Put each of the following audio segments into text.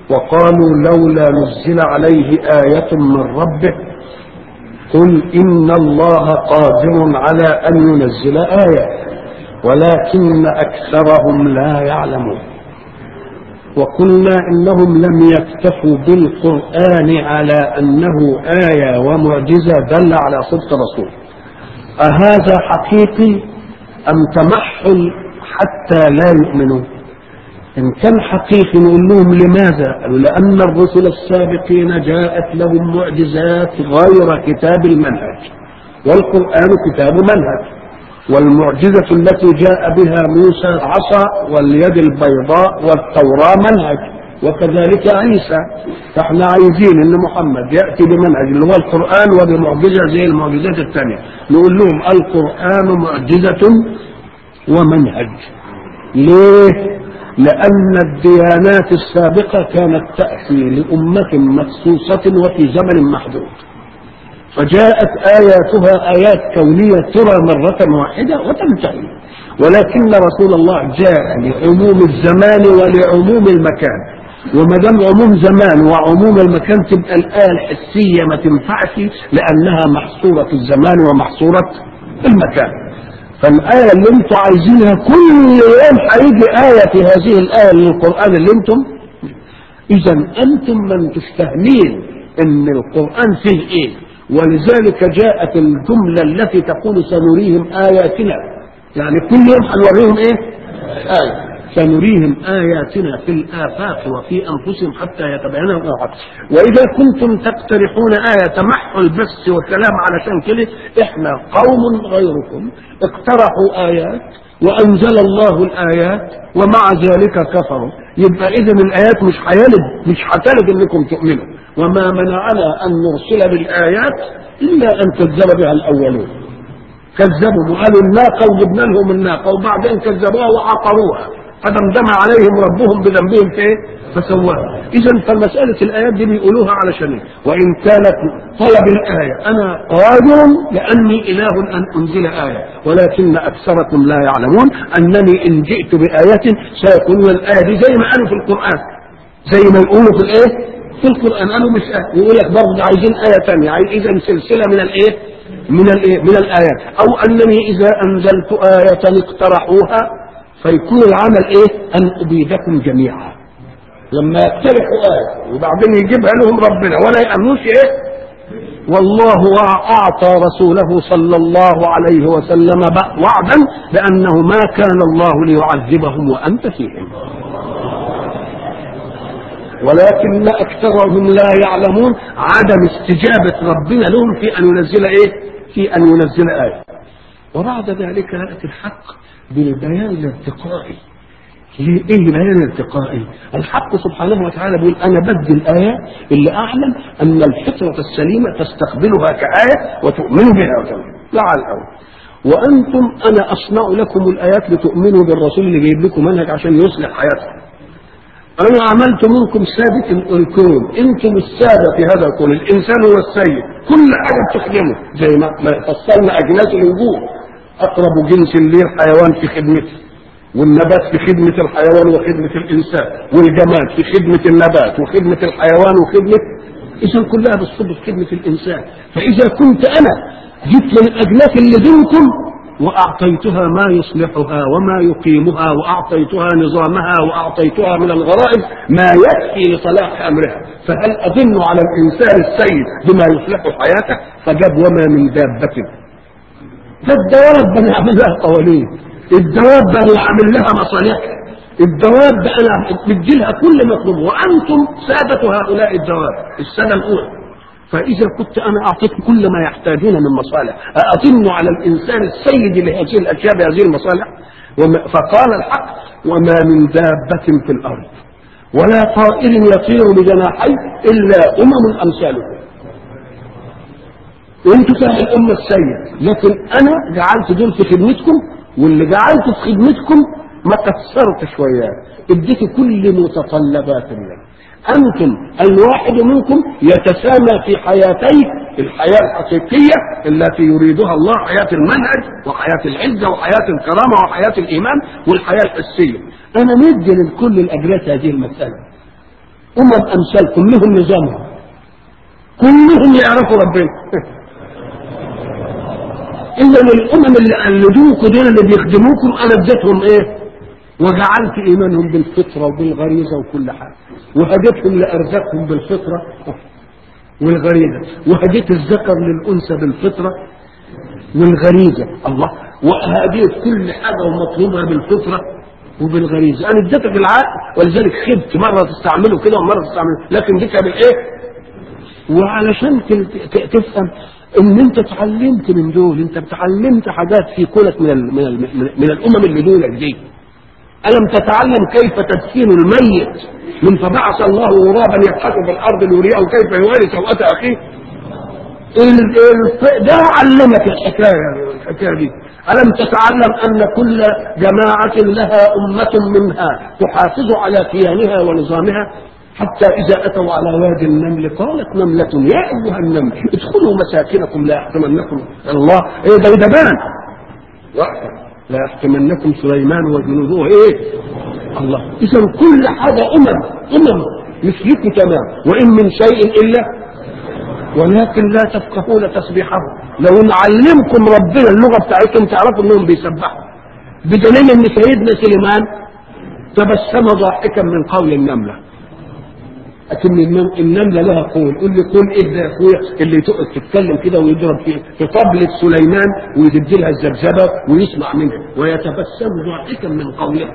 وقالوا لولا نزل عليه آية من ربه قل إن الله قادر على أن ينزل آية ولكن أكثرهم لا يعلمون وقلنا إنهم لم يكتفوا بالقرآن على أنه آية ومعجزة دل على صدق رسول أهذا حقيقي أم تمحل حتى لا يؤمنون إن كان حقيقي نقول لهم لماذا؟ قالوا لأن الرسل السابقين جاءت لهم معجزات غير كتاب المنهج والقرآن كتاب منهج والمعجزة التي جاء بها موسى عصا واليد البيضاء والتوراة منهج وكذلك عيسى فاحنا عايزين ان محمد ياتي بمنهج اللي هو القران وبمعجزه زي المعجزات الثانيه نقول لهم القران معجزه ومنهج ليه لأن الديانات السابقة كانت تأتي لأمة مخصوصة وفي زمن محدود فجاءت آياتها آيات كونية ترى مرة واحدة وتنتهي ولكن رسول الله جاء لعموم الزمان ولعموم المكان وما دام عموم زمان وعموم المكان تبقى الآية الحسية ما تنفعش لأنها محصورة الزمان ومحصورة المكان فالآية اللي انتم عايزينها كل يوم هيجي آية في هذه الآية من القرآن اللي انتم إذا أنتم من تستهمين إن القرآن فيه إيه ولذلك جاءت الجملة التي تقول سنريهم آياتنا يعني كل يوم هنوريهم إيه؟ آية سنريهم آياتنا في الآفاق وفي أنفسهم حتى يتبين لهم الحق وإذا كنتم تقترحون آية تمحل بس وكلام علشان كده إحنا قوم غيركم اقترحوا آيات وأنزل الله الآيات ومع ذلك كفروا يبقى إذا الآيات مش هيلد مش هتلد إنكم تؤمنوا وما منعنا أن نرسل بالآيات إلا أن كذب بها الأولون كذبوا وقالوا الناقة وجبنا لهم الناقة وبعدين كذبوها وعقروها فدمدم عليهم ربهم بذنبهم في ايه؟ فسواها اذا فمساله الايات دي بيقولوها علشان ايه؟ وان كانت طلب الايه انا قادر لاني اله ان انزل ايه ولكن اكثركم لا يعلمون انني ان جئت بايه سيكون الايه دي زي ما قالوا في القران زي ما يقولوا في الايه؟ في القران قالوا مش آية ويقول لك برضه عايزين ايه ثانيه عايز اذا سلسله من الايه؟ من الايه؟ من الايات او انني اذا انزلت ايه اقترحوها فيكون العمل ايه ان ابيدكم جميعا لما يقترحوا آية وبعدين يجيبها لهم ربنا ولا يأمنوش ايه والله أعطى رسوله صلى الله عليه وسلم وعدا بأنه ما كان الله ليعذبهم وأنت فيهم ولكن أكثرهم لا يعلمون عدم استجابة ربنا لهم في أن ينزل إيه؟ في أن ينزل آية وبعد ذلك يأتي الحق بالبيان الارتقائي ليه ايه البيان الارتقائي الحق سبحانه وتعالى بيقول انا بدي الايه اللي اعلم ان الفطره السليمه تستقبلها كايه وتؤمن بها وتؤمن لا على الاول وانتم انا اصنع لكم الايات لتؤمنوا بالرسول اللي جايب لكم منهج عشان يصلح حياتكم انا عملت منكم سادة الكون انتم السادة في هذا الكون الانسان هو السيد كل حاجة بتخدمه زي ما فصلنا اجناس الوجوه اقرب جنس ليه الحيوان في خدمته والنبات في خدمة الحيوان وخدمة الإنسان والجمال في خدمة النبات وخدمة الحيوان وخدمة إذا كلها بتصب في خدمة الإنسان فإذا كنت أنا جبت من الأجناس اللي دينكم وأعطيتها ما يصلحها وما يقيمها وأعطيتها نظامها وأعطيتها من الغرائز ما يكفي لصلاح أمرها فهل أظن على الإنسان السيد بما يصلح حياته فجاب وما من دابة ده الدواب بنعمل لها قوانين الدواب انا عامل لها مصالحها الدواب انا بدي لها كل مطلوب وانتم ساده هؤلاء الدواب السنه الاولى فاذا كنت انا اعطيكم كل ما يحتاجون من مصالح اظن على الانسان السيد لهذه الاشياء بهذه المصالح فقال الحق وما من دابه في الارض ولا طائر يطير بجناحيه الا امم امثالكم انتوا كان الامه السيد لكن انا جعلت دول في خدمتكم واللي جعلته في خدمتكم ما كسرت شويه اديت كل متطلبات الله انتم الواحد منكم يتسامى في حياتيه الحياه الحقيقيه التي يريدها الله حياه المنهج وحياه العزه وحياه الكرامه وحياه الايمان والحياه الحسيه انا مدي للكل الاجرات هذه المساله أمم أمثالكم لهم نظامهم كلهم يعرفوا ربنا إذا الأمم اللي قلدوكم دول اللي بيخدموكم أنا اديتهم إيه؟ وجعلت إيمانهم بالفطرة وبالغريزة وكل حاجة وهديتهم لأرزاقهم بالفطرة والغريزة وهديت الذكر للأنثى بالفطرة والغريزة الله وهديت كل حاجة ومطلوبها بالفطرة وبالغريزة أنا اديتك العقل ولذلك خبت مرة تستعمله كده ومرة تستعمله لكن ديك بالإيه؟ وعلشان تفهم ان انت اتعلمت من دول انت اتعلمت حاجات في كلك من ال من, ال من الامم اللي دولك دي الم تتعلم كيف تدفين الميت من فبعث الله غرابا يبحث في الارض ليريه كيف يواري سوءة اخيه ده علمك الحكايه الحكايه دي الم تتعلم ان كل جماعه لها امه منها تحافظ على كيانها ونظامها حتى إذا أتوا على وادي النمل قالت نملة يا أيها النمل ادخلوا مساكنكم لا يحتمنكم الله إيه ده دبان لا يحتمنكم سليمان وجنوده إيه الله إذا كل حاجة أمم أمم مثلكم تمام وإن من شيء إلا ولكن لا تفقهون تسبيحه لو نعلمكم ربنا اللغة بتاعتهم تعرفوا إنهم بيسبحوا بدليل إن سيدنا سليمان تبسم ضاحكا من قول النمله لكن النمله لها قول قول لي قول ايه ده يا اخويا اللي تقعد تتكلم كده ويضرب في في طبلة سليمان ويدي لها الذبذبه ويسمع منها ويتبسم ضاحكا من قولها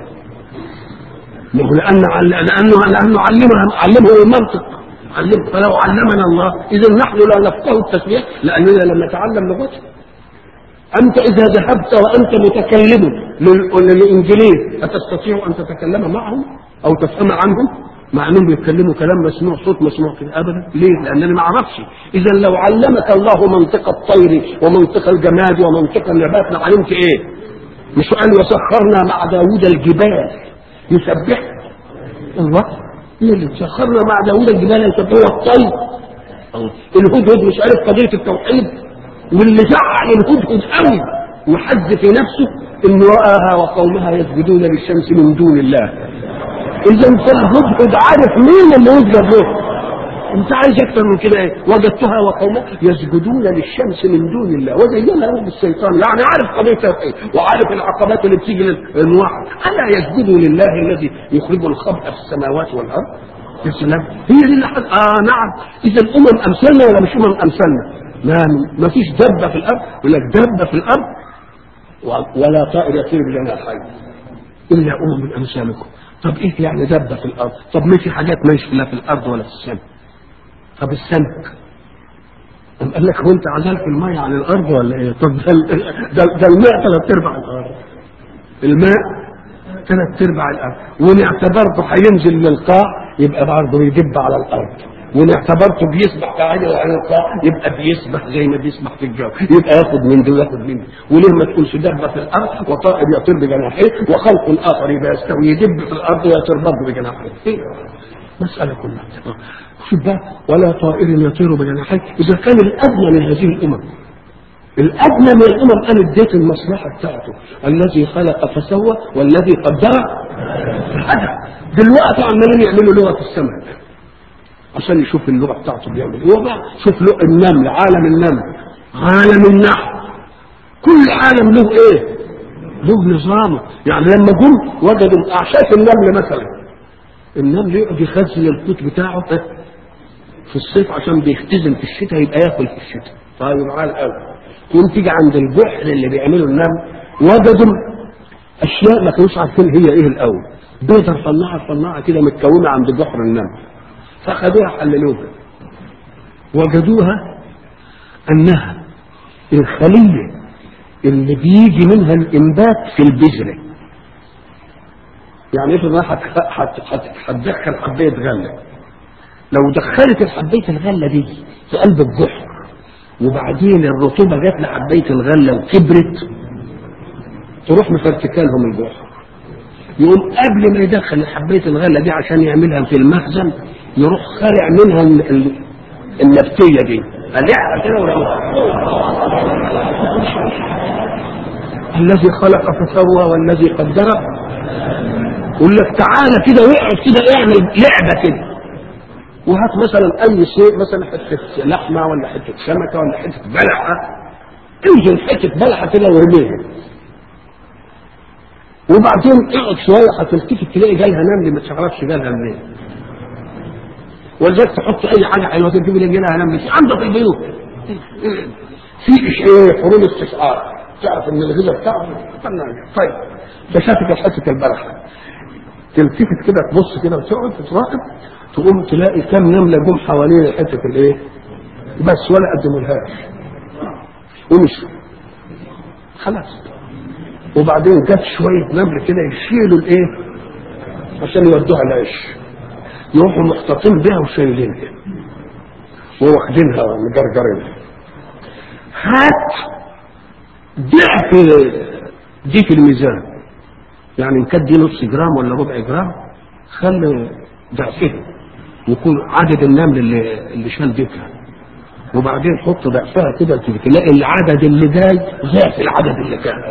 ما هو لان لانه لانه علمها علمه المنطق علم فلو علمنا الله اذا نحن لا نفقه التسبيح لاننا لم نتعلم لغته انت اذا ذهبت وانت متكلم للانجليز اتستطيع ان تتكلم معهم او تفهم عنهم مع انهم بيتكلموا كلام مسموع صوت مسموع كده ابدا ليه؟ لانني ما اعرفش اذا لو علمك الله منطق الطير ومنطق الجماد ومنطق النبات لعلمت ايه؟ مش قال وسخرنا مع داوود الجبال يسبح الله ايه اللي سخرنا مع داوود الجبال يسبحوا الطير الهدهد مش عارف قضيه التوحيد واللي زعل الهدهد قوي وحز في نفسه انه راها وقومها يسجدون للشمس من دون الله اذا فالهدهد عارف مين اللي يسجد له انت عايز اكتر من كده ايه وجدتها وقومها يسجدون للشمس من دون الله وزينها لهم الشيطان يعني عارف قضيه التوحيد وعارف العقبات اللي بتيجي للواحد الا يسجدوا لله الذي يخرج الخبء في السماوات والارض يا سلام هي دي اللي حد... اه نعم اذا الامم امثالنا ولا مش امم امثالنا ما ما فيش دبه في الارض يقول لك دبه في الارض ولا طائر يطير بجناحين الا امم امثالكم طب ايه يعني دبه في الارض طب ما في حاجات ماشيه لا في الارض ولا في السماء طب السمك أم قال لك هو انت عزلت الميه عن الارض ولا ايه طب ده ده, ده الماء ثلاث ارباع الارض الماء ثلاث ارباع الارض وان اعتبرته هينزل للقاع يبقى برضه يدب على الارض وان اعتبرته بيسبح كعادي على القاع يبقى بيسبح زي ما بيسبح في الجو يبقى ياخد من ده وياخد من ده وليه ما تقولش دبه في الارض وطائر يطير بجناحيه وخلق اخر يبقى يستوي يدب في الارض ويطير برضه بجناحيه إيه؟ مساله كلها شوف بقى ولا طائر يطير بجناحيه اذا كان الادنى من هذه الامم الادنى من الامم انا اديت المصلحه بتاعته الذي خلق فسوى والذي قدر فهدى دلوقتي عمالين يعملوا لغه السمك عشان يشوف اللغه بتاعته بيعمل هو بقى شوف له النمل عالم النمل عالم النحل كل عالم له ايه؟ له نظامه يعني لما جم وجدوا اعشاش النمل مثلا النمل يقعد يخزن القوت بتاعه في الصيف عشان بيختزن في الشتاء يبقى ياكل في الشتاء طيب معاه الاول يوم تيجي عند الجحر اللي بيعمله النمل وجدوا اشياء ما كانوش عارفين هي ايه الاول بيضه رفنعه رفنعه كده متكونه عند جحر النمل فاخذوها حللوها وجدوها انها الخليه اللي بيجي منها الانبات في البذره يعني افرض هتدخل حبايه غله لو دخلت الحبايه الغله دي في قلب الجحر وبعدين الرطوبه جت لحبايه الغله وكبرت تروح مفرتكالهم الجحر يقوم قبل ما يدخل حبايه الغله دي عشان يعملها في المخزن يروح خارع منها النبتيه دي قلعها كده الذي خلق فسوى والذي قدر يقول لك تعالى كده واقعد كده اعمل لعبه كده وهات مثلا اي شيء مثلا حته لحمه ولا حته سمكه ولا حته بلحه انزل حته بلحه كده وارميها وبعدين اقعد شويه هتلتفت تلاقي جالها نمل ما تعرفش جالها منين ولذلك تحط اي حاجه حلوه تجيب لي جالها نمل عندك في البيوت في ايه حروب استشعار تعرف ان الغذاء بتاعه طيب فشافت حته البلحه تلتفت كده تبص كده وتقعد تتراقب تقوم تلاقي كم نمله جم حوالين حته الايه بس ولا قدمولهاش ومشوا خلاص وبعدين جت شويه نمل كده يشيلوا الايه عشان يودوها العيش يروحوا محتاطين بها وشايلينها وواخدينها مجرجرينها هات ضعف دي في الميزان يعني ان كانت دي نص جرام ولا ربع جرام خلي ضعفها يكون عدد النمل اللي اللي شال بيتها وبعدين حط ضعفها كده تلاقي العدد اللي جاي ضعف العدد اللي كان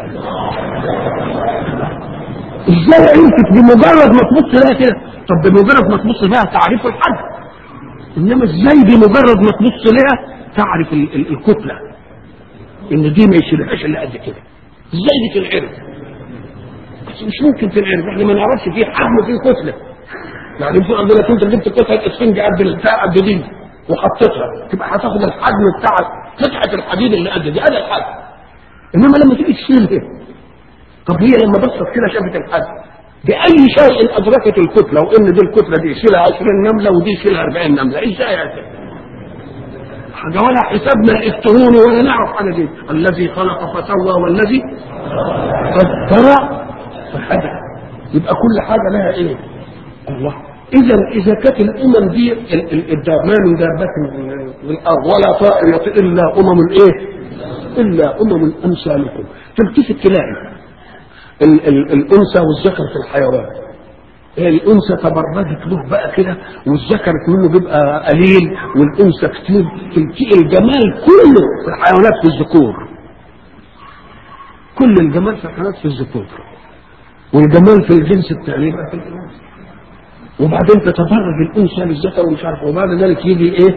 ازاي عرفت بمجرد ما تبص لها كده طب بمجرد ما تبص لها تعرف الحد انما ازاي بمجرد ما تبص لها تعرف ال- ال- الكتله ان دي ما يشيلهاش الا قد كده ازاي دي تنعرف بس مش ممكن تنعرف احنا ما نعرفش فيه حجم فيه كتله يعني يمكن عندنا كنت جبت قطعه اسفنج قد البتاع قد دي وحطيتها تبقى هتاخد الحجم بتاع قطعه الحديد اللي قد دي هذا الحجم انما لما تيجي تشيلها طب هي لما بصت كده شافت الحجم بأي شيء أدركت الكتلة وإن دي الكتلة دي يشيلها 20 نملة ودي يشيلها 40 نملة إزاي يا أخي؟ حاجة ولا حسابنا الإلكتروني ولا نعرف حاجة دي الذي خلق فسوى والذي قدر فهدى يبقى كل حاجة لها إيه؟ الله إذا إذا كانت الأمم دي ال- ال- الداب- ما من دابة من الأرض ولا طائر يطير إلا أمم الإيه؟ إلا أمم أمثالكم تلتفت تلاقي ال- ال- الأنثى والذكر في الحيوان الأنثى تبرجت له بقى كده والذكر منه بيبقى قليل والأنثى كتير تلتقي الجمال كله في الحيوانات في الذكور كل الجمال في الحيوانات في الذكور والجمال في الجنس الثاني بقى في الإناث وبعدين تتفرج الأنثى للذكر ومش عارف وبعد ذلك يجي إيه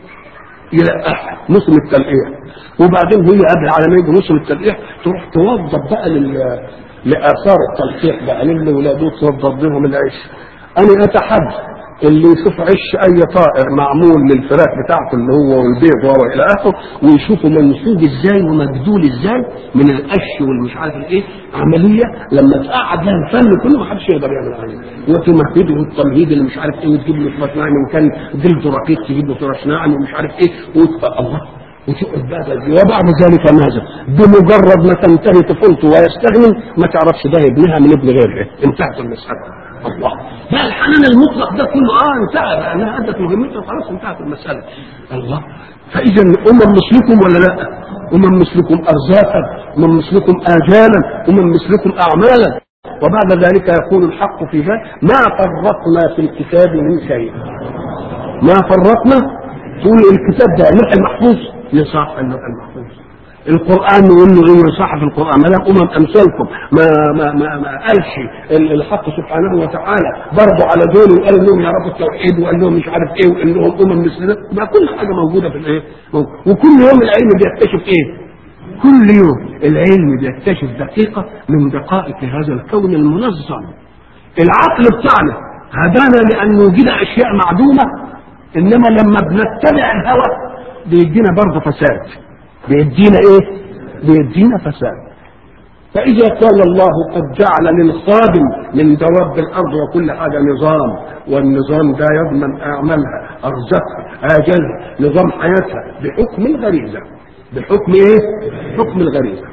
يلقحها موسم التلقيح وبعدين هي قبل على ما يجي موسم التلقيح تروح توظف بقى لل لاثار التلقيح بقى للولاد توظف لهم العيش انا اتحدى اللي يشوف عش اي طائر معمول للفراخ بتاعته اللي هو والبيض والى اخره ويشوفه منسوج ازاي ومجدول ازاي من القش والمش عارف الايه عمليه لما تقعد لها الفن كله ما حدش يقدر يعمل عليه وتمهده والتمهيد اللي مش عارف ايه وتجيب له شويه ناعم ان كان جلد رقيق تجيب له فرش ناعم ومش عارف ايه وتبقى الله وتقعد بقى تدي. وبعد ذلك ماذا؟ بمجرد ما تنتهي طفولته ويستغني ما تعرفش ده ابنها من ابن غيره انتهت المساله الله بقى الحنان المطلق ده كله اه انتهى لانها ادت مهمتها خلاص انتهت المساله الله فاذا امم مثلكم ولا لا؟ امم مثلكم ارزاقا امم مثلكم اجالا امم مثلكم اعمالا وبعد ذلك يقول الحق في ذلك ما فرطنا في الكتاب من شيء ما فرطنا تقول الكتاب ده اللوح المحفوظ يصح اللوح المحفوظ القران نقول له ايه يصح في القران ما دام امم امثالكم ما ما ما, ما قالش ال- الحق سبحانه وتعالى برضه على دول وقال لهم يعرفوا التوحيد وقال لهم مش عارف ايه وقال لهم امم مثلنا ما كل حاجه موجوده في الايه موجودة. وكل يوم العلم بيكتشف ايه كل يوم العلم بيكتشف دقيقه من دقائق هذا الكون المنظم العقل بتاعنا هدانا لان نوجد اشياء معدومه انما لما بنتبع الهوى بيدينا برضه فساد بيدينا ايه بيدينا فساد فاذا قال الله قد جعل للخادم من دواب الارض وكل حاجه نظام والنظام ده يضمن اعمالها ارزاقها اجلها نظام حياتها بحكم الغريزه بحكم ايه حكم الغريزه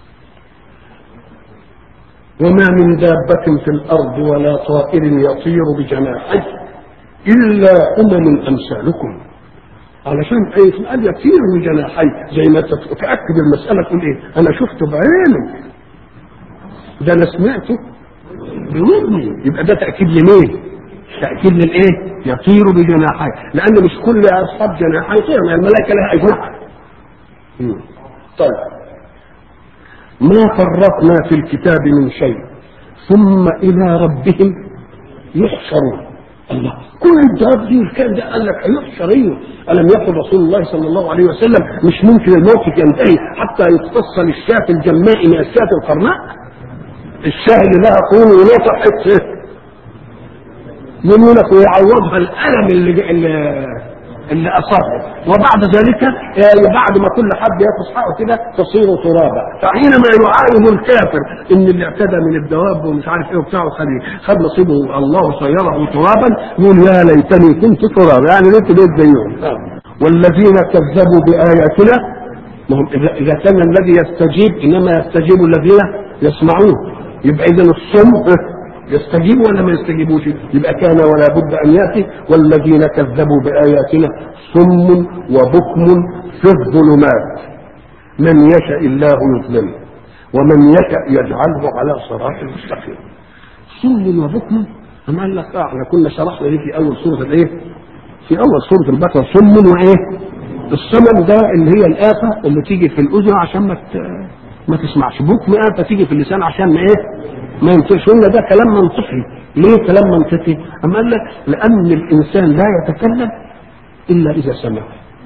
وما من دابة في الأرض ولا طائر يطير بجناحيه إلا أمم أمثالكم علشان ايه قال يطير بجناحيه زي ما تت- تأكد المسألة تقول ايه أنا شفته بعيني ده أنا سمعته بودني يبقى ده تأكيد لمين؟ تأكيد للإيه؟ يطير بجناحيه لأن مش كل أصحاب جناح يطير ما الملائكة لها أجنحة مم. طيب ما فرطنا في الكتاب من شيء ثم إلى ربهم يحشرون الله كل الدواب دي والكلام ده قال لك هيحشر ايه الم يقل رسول الله صلى الله عليه وسلم مش ممكن الموقف ينتهي حتى يقتص للشاة الجماء من الشاة القرناء الشاه اللي لها قرون ونطع حته يمونك ويعوضها الالم اللي اللي, اللي اصابه وبعد ذلك آه، بعد ما كل حد ياخذ حقه كده تصير ترابا فحينما يعاين الكافر ان اللي اعتدى من الدواب ومش عارف ايه وبتاع خد خد نصيبه الله صيره ترابا يقول يا ليتني كنت ترابا يعني ليت ليت زيهم آه. والذين كذبوا باياتنا ما هم اذا إذا كان الذي يستجيب انما يستجيب الذين يسمعون يبقى اذا الصم يستجيب ولا ما يستجيبوش يبقى كان ولا بد ان ياتي والذين كذبوا باياتنا صم وبكم في الظلمات من يشاء الله يظلمه ومن يشاء يجعله على صراط مستقيم صم وبكم أما قال لك اه احنا كنا شرحنا دي في اول سوره الايه؟ في اول سوره البقره صم وايه؟ الصمم ده اللي هي الآفة اللي تيجي في الأذن عشان ما ت... ما تسمعش بكم آفة تيجي في اللسان عشان ما ايه؟ ما ينطقش قلنا ده كلام منطقي ليه كلام منطقي؟ أما قال لك لأن الإنسان لا يتكلم إلا إذا سمع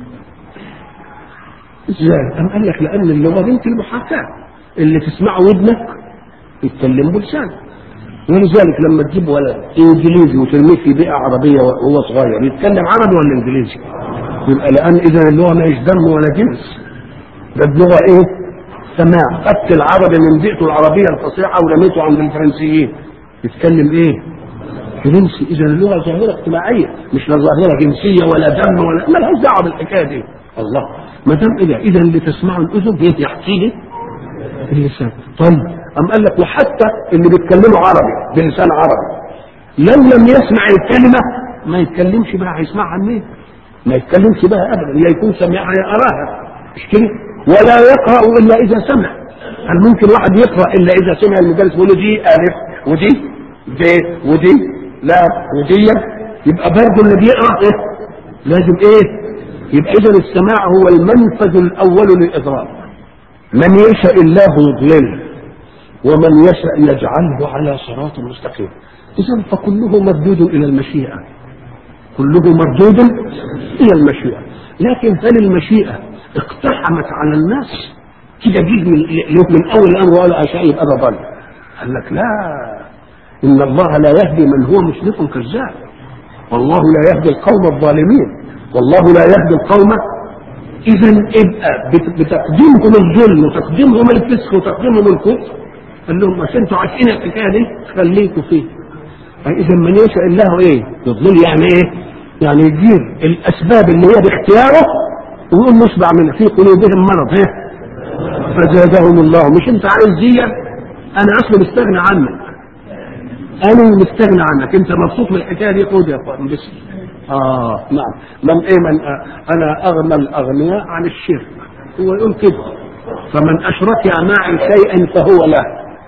ازاي؟ أم قال لك لأن اللغة بنت المحاكاة اللي تسمعه ودنك يتكلم بلسانك ولذلك لما تجيب ولد انجليزي وترميه في بيئه عربيه وهو صغير يتكلم عربي ولا انجليزي؟ يبقى لان اذا اللغه ما هيش دم ولا جنس ده اللغه ايه؟ سماع خدت العربي من بيئته العربيه الفصيحه ورميته عند الفرنسيين يتكلم ايه؟ فرنسي اذا اللغه ظاهره اجتماعيه مش لا ظاهره جنسيه ولا دم ولا ما لهاش دعوه بالحكايه دي الله ما دام اذا اذا اللي تسمعه الاذن ايه يحكي لي اللسان طيب أم قال لك وحتى اللي بيتكلموا عربي بلسان عربي لو لم يسمع الكلمة ما يتكلمش بقى هيسمعها منين؟ ما يتكلمش بقى أبدا يا يكون سمعها يا أراها مش كده؟ ولا يقرأ إلا إذا سمع هل ممكن واحد يقرأ إلا إذا سمع المدرس يقول له دي ألف ودي ب ودي لا ودي يبقى برضه اللي بيقرأ إيه؟ لازم إيه؟ يبقى إذا السماع هو المنفذ الأول للإدراك من يشاء الله يضلله ومن يشاء يجعله على صراط مستقيم اذا فكله مردود الى المشيئه كله مردود الى المشيئه لكن هل المشيئه اقتحمت على الناس كده جيد من, من اول الامر ولا اشاء يبقى ده ضل قال لك لا ان الله لا يهدي من هو مشرك كذاب والله لا يهدي القوم الظالمين والله لا يهدي القوم اذا ابقى بتقديمهم الظلم وتقديمهم الفسق وتقديمهم الكفر قال لهم عشان انتوا عارفين الحكايه دي خليكم فيه اذا من يشاء الله ايه يضل يعني ايه يعني يجيب الاسباب اللي هي باختياره ويقول نشبع من في قلوبهم مرض ايه فزادهم الله مش انت عايز دي انا اصلا مستغني عنك انا مستغني عنك انت مبسوط من الحكايه دي خد يا اخوان بس اه نعم من ايه من آه انا اغنى الاغنياء عن الشرك هو يقول كده فمن اشرك معي شيئا فهو له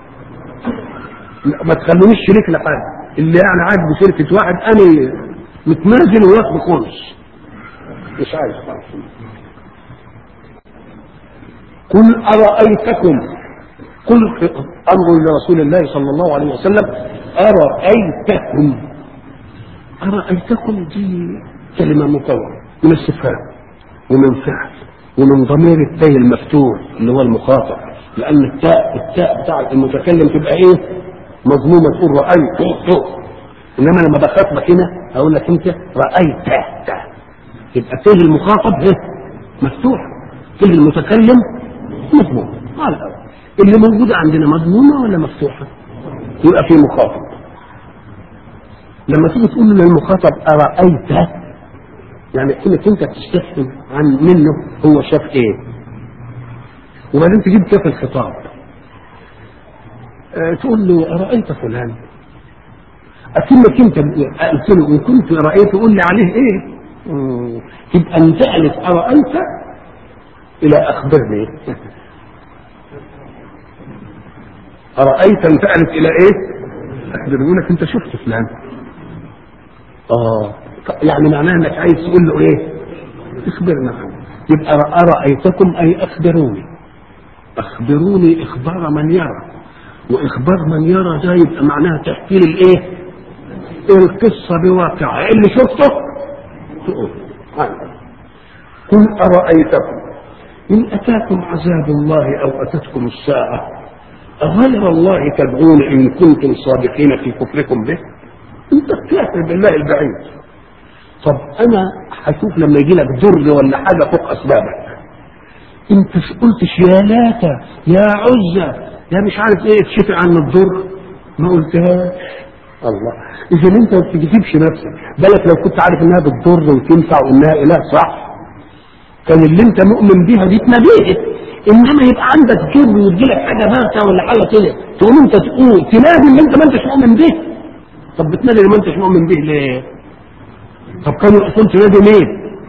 ما تخلونيش شريك لحد اللي يعني عايز بشركة واحد انا متنازل وياخد خمس مش عايز خالص قل أرأيتكم قل أمر لرسول الله صلى الله عليه وسلم أرأيتكم أرأيتكم دي كلمة مكونة من استفهام ومن فعل ومن ضمير التاء المفتوح اللي هو المخاطب لأن التاء التاء بتاع المتكلم تبقى إيه؟ مضمومة تقول رأيت إنما لما بخاطبك هنا أقول لك أنت رأيت يبقى فيه المخاطب إيه؟ مفتوح فيه المتكلم مضموم قال اللي موجودة عندنا مضمومة ولا مفتوحة؟ يبقى في مخاطب لما تيجي تقول للمخاطب أرأيت يعني انك انت تستفهم عن منه هو شاف ايه وبعدين تجيب كيف الخطاب أه تقول له أرأيت فلان أكنك أنت قلت له إن كنت رأيت قول لي عليه إيه تبقى انتقلت أرأيت إلى أخبرني أرأيت انتقلت إلى إيه؟ أخبرني يقول لك أنت شفت فلان آه يعني معناه انك عايز تقول له ايه اخبرنا عنه يبقى أرأيتكم أي أخبروني أخبروني إخبار من يرى وإخبار من يرى ده يبقى معناها تحكي لي الإيه القصة بواقعها اللي شفته تقول قل أرأيتكم إن أتاكم عذاب الله أو أتتكم الساعة أغير الله تدعون إن كنتم صادقين في كفركم به أنت بتكفر بالله البعيد طب أنا هشوف لما يجي لك ضر ولا حاجة فوق أسبابك أنت قلتش يا لاتا يا عزة يا مش عارف إيه تشفي عن الضر ما قلتهاش الله إذا أنت ما بتكذبش نفسك بالك لو كنت عارف إنها بتضر وتنفع وإنها إله صح كان اللي انت مؤمن بيها دي تناديه انما يبقى عندك جبن وتجيلك حاجه بارته ولا حاجه كده تقوم انت تقول تنادي اللي انت ما انتش مؤمن به طب بتنادي اللي ما انتش مؤمن به ليه؟ طب كان الاصول تنادي مين؟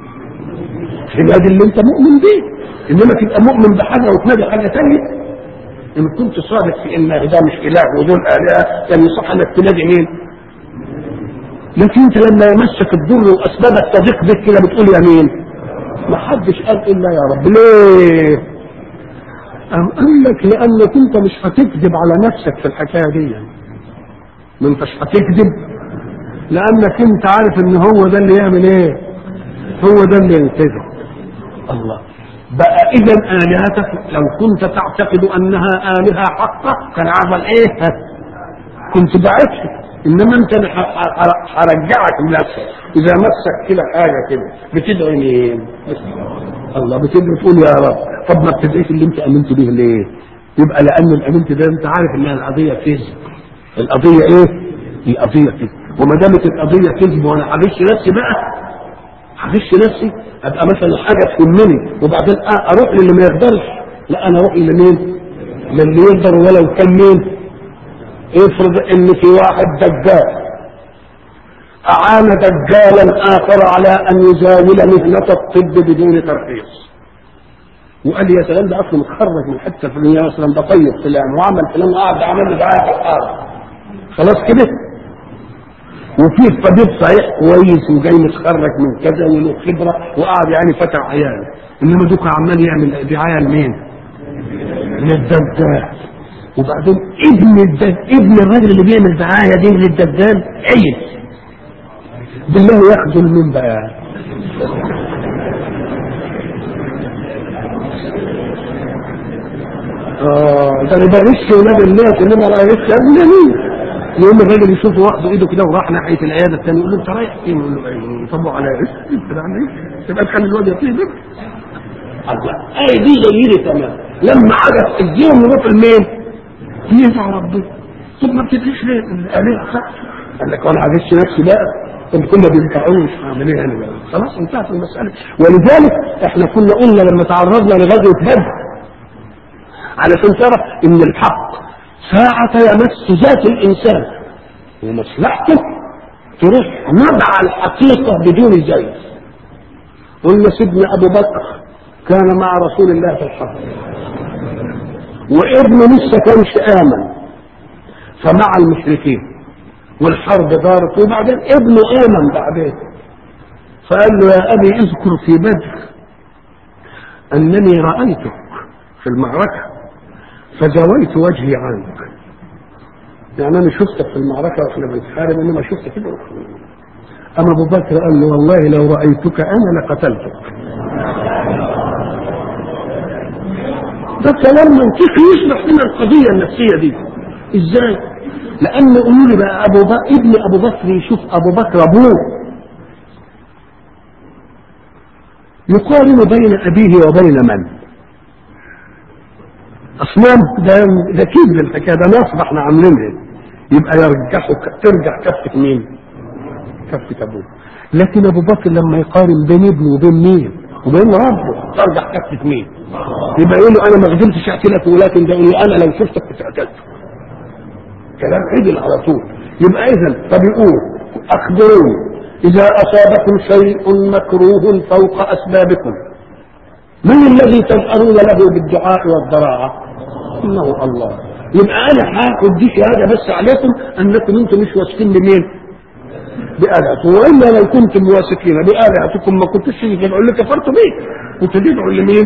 تنادي اللي انت مؤمن به انما تبقى مؤمن بحاجه وتنادي حاجه ثانيه ان كنت صادق في ان ده مش اله ودول الهه كان يصح انك تنادي مين؟ لكن انت لما يمسك الضر واسبابك تضيق بك كده بتقول يا مين؟ ما حدش قال الا يا رب ليه أم قال لك لانك انت مش هتكذب على نفسك في الحكايه دي ما انتش هتكذب لانك انت عارف ان هو ده اللي يعمل ايه هو ده اللي ينقذك الله بقى اذا الهتك لو كنت تعتقد انها الهه حقه كان عمل ايه كنت بعتها انما انت هرجعك لنفسك اذا مسك كده حاجه كده بتدعي مين؟ الله بتدعي تقول يا رب طب ما بتدعيش اللي انت امنت به ليه؟ يبقى لان الامنت ده انت عارف انها القضيه كذب القضيه ايه؟ هي قضيه كذب وما دامت القضيه كذب وانا هغش نفسي بقى هغش نفسي ابقى مثلا حاجه تهمني وبعدين اروح للي ما يقدرش لا انا اروح لمين؟ للي يقدر ولو كان مين؟ افرض ان في واحد دجال اعان دجالا اخر على ان يزاول مهنة الطب بدون ترخيص وقال لي يا سلام ده اصلا متخرج من حته فلانيه مثلا ده طيب فلان وعمل فلان وقعد عمل له دعايه في الارض خلاص كده وفي طبيب صحيح كويس وجاي متخرج من كذا وله خبره وقعد يعني فتح عياله انما دوك عمال يعمل دعايه لمين؟ للدجال وبعدين ابن الدجال ابن الراجل اللي بيعمل دعايه دي للدجال عيب بالله يخذل من بقى اه ده انا بغش ولاد الناس انما انا بغش ابن مين يوم الراجل يشوفه واخده ايده كده وراح ناحيه العياده الثانيه يقول له انت رايح فين؟ يقول له ايه يطبق على ايه؟ انت يعني ايه؟ تبقى تخلي الواد يطيب الله اي دي جميله تمام لما عجب اديهم يروح المين؟ يدعو ربنا طب ما بتدريش ليه الالهه خلاص قال لك وانا عجزت نفسي بقى طب كنا بينفعوني اعمل ايه انا بقى خلاص انتهت المساله ولذلك احنا كنا قلنا لما تعرضنا لغزوه بدر علشان تعرف ان الحق ساعة يمس ذات الانسان ومصلحته تروح نضع الحقيقة بدون زيف قلنا سيدنا ابو بكر كان مع رسول الله في الحرب وابنه لسه كانش امن فمع المشركين والحرب دارت وبعدين ابنه امن بعدين فقال له يا ابي اذكر في بدر انني رايتك في المعركه فزويت وجهي عنك يعني انا شفتك في المعركه واحنا بنتحارب انما شفتك كده اما ابو بكر قال له والله لو رايتك انا لقتلتك ده كلام منطقي يشرح لنا القضيه النفسيه دي ازاي لان قولوا لي بقى ابو بكر ابن ابو بكر يشوف ابو بكر ابوه يقارن بين ابيه وبين من اصنام ده ده كذب الحكايه ده نصب احنا عاملينها يبقى يرجحوا ترجع كفه مين؟ كفه ابوه لكن ابو بكر لما يقارن بين ابنه وبين مين؟ وبين ربه ترجع كفه مين؟ يبقى يقول له انا ما قدرتش اقتلك ولكن ده يقول له انا لو شفتك كنت قتلته كلام عدل على طول يبقى اذا طب يقول اخبروني اذا اصابكم شيء مكروه فوق اسبابكم من الذي تجأرون له بالدعاء والضراعة انه الله يبقى انا هاخد دي شهاده بس عليكم انكم انتم مش واثقين بمين؟ بآلهتكم والا لو كنتم واثقين بآلهتكم ما كنتش تدعوا اللي كفرتوا بيه كنت تدعوا لمين؟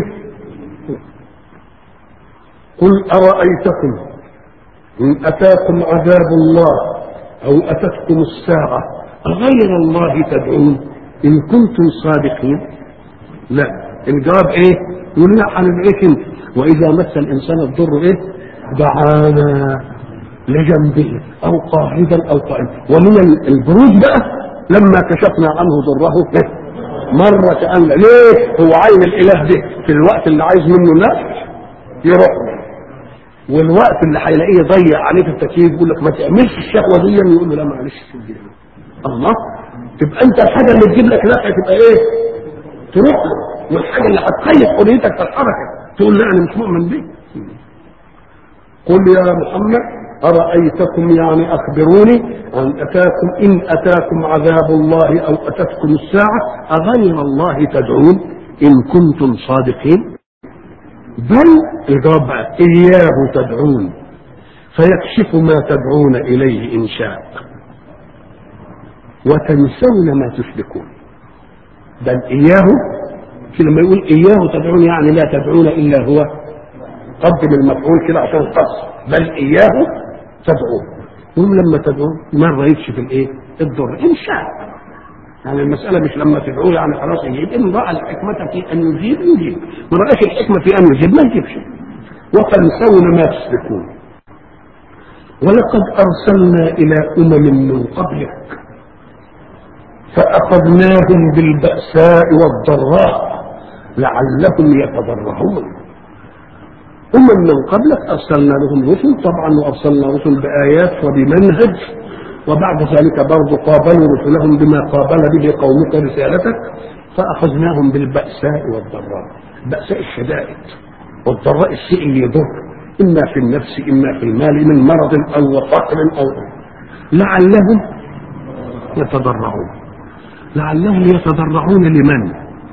قل أرأيتكم إن أتاكم عذاب الله أو أتتكم الساعة غير الله تدعون إن كنتم صادقين لا الجواب إيه يقول لا هندعيك أنت وإذا مس الإنسان الضر إيه دعانا لجنبه أو قاعدا أو قائما ومن البروج بقى لما كشفنا عنه ضره إيه مرة كأن ليه هو عين الإله ده في الوقت اللي عايز منه النفع يروح له. والوقت اللي هيلاقيه يضيع عليه في التكييف يقول لك ما تعملش الشهوه دي يقول له لا معلش سيب دي. الله تبقى انت الحاجه اللي تجيب لك نفع تبقى ايه؟ تروح له والحاجه اللي هتقيد حريتك في الحركه تقول لا انا مش مؤمن بيه قل يا محمد أرأيتكم يعني أخبروني أن أتاكم إن أتاكم عذاب الله أو أتتكم الساعة أغير الله تدعون إن كنتم صادقين بل الجواب بقى إياه تدعون فيكشف ما تدعون إليه إن شاء وتنسون ما تشركون بل إياه لما يقول إياه تدعون يعني لا تدعون إلا هو قدم المفعول كده عشان قص بل إياه تدعون هم لما تدعون مرة يكشف الإيه الضر إن شاء يعني المسألة مش لما تدعوه يعني خلاص يجيب إن رأى الحكمة في أن يجيب يجيب ما رأيش الحكمة في أن يجيب ما يجيبش وتنسون ما تشركون ولقد أرسلنا إلى أمم من قبلك فأخذناهم بالبأساء والضراء لعلهم يتضرعون أمم من قبلك أرسلنا لهم رسل طبعا وأرسلنا رسل بآيات وبمنهج وبعد ذلك برضه قابلوا رسلهم بما قابل به قومك رسالتك فأخذناهم بالبأساء والضراء بأساء الشدائد والضراء الشيء اللي يضر إما في النفس إما في المال من مرض أو فقر أو لعلهم يتضرعون لعلهم يتضرعون لمن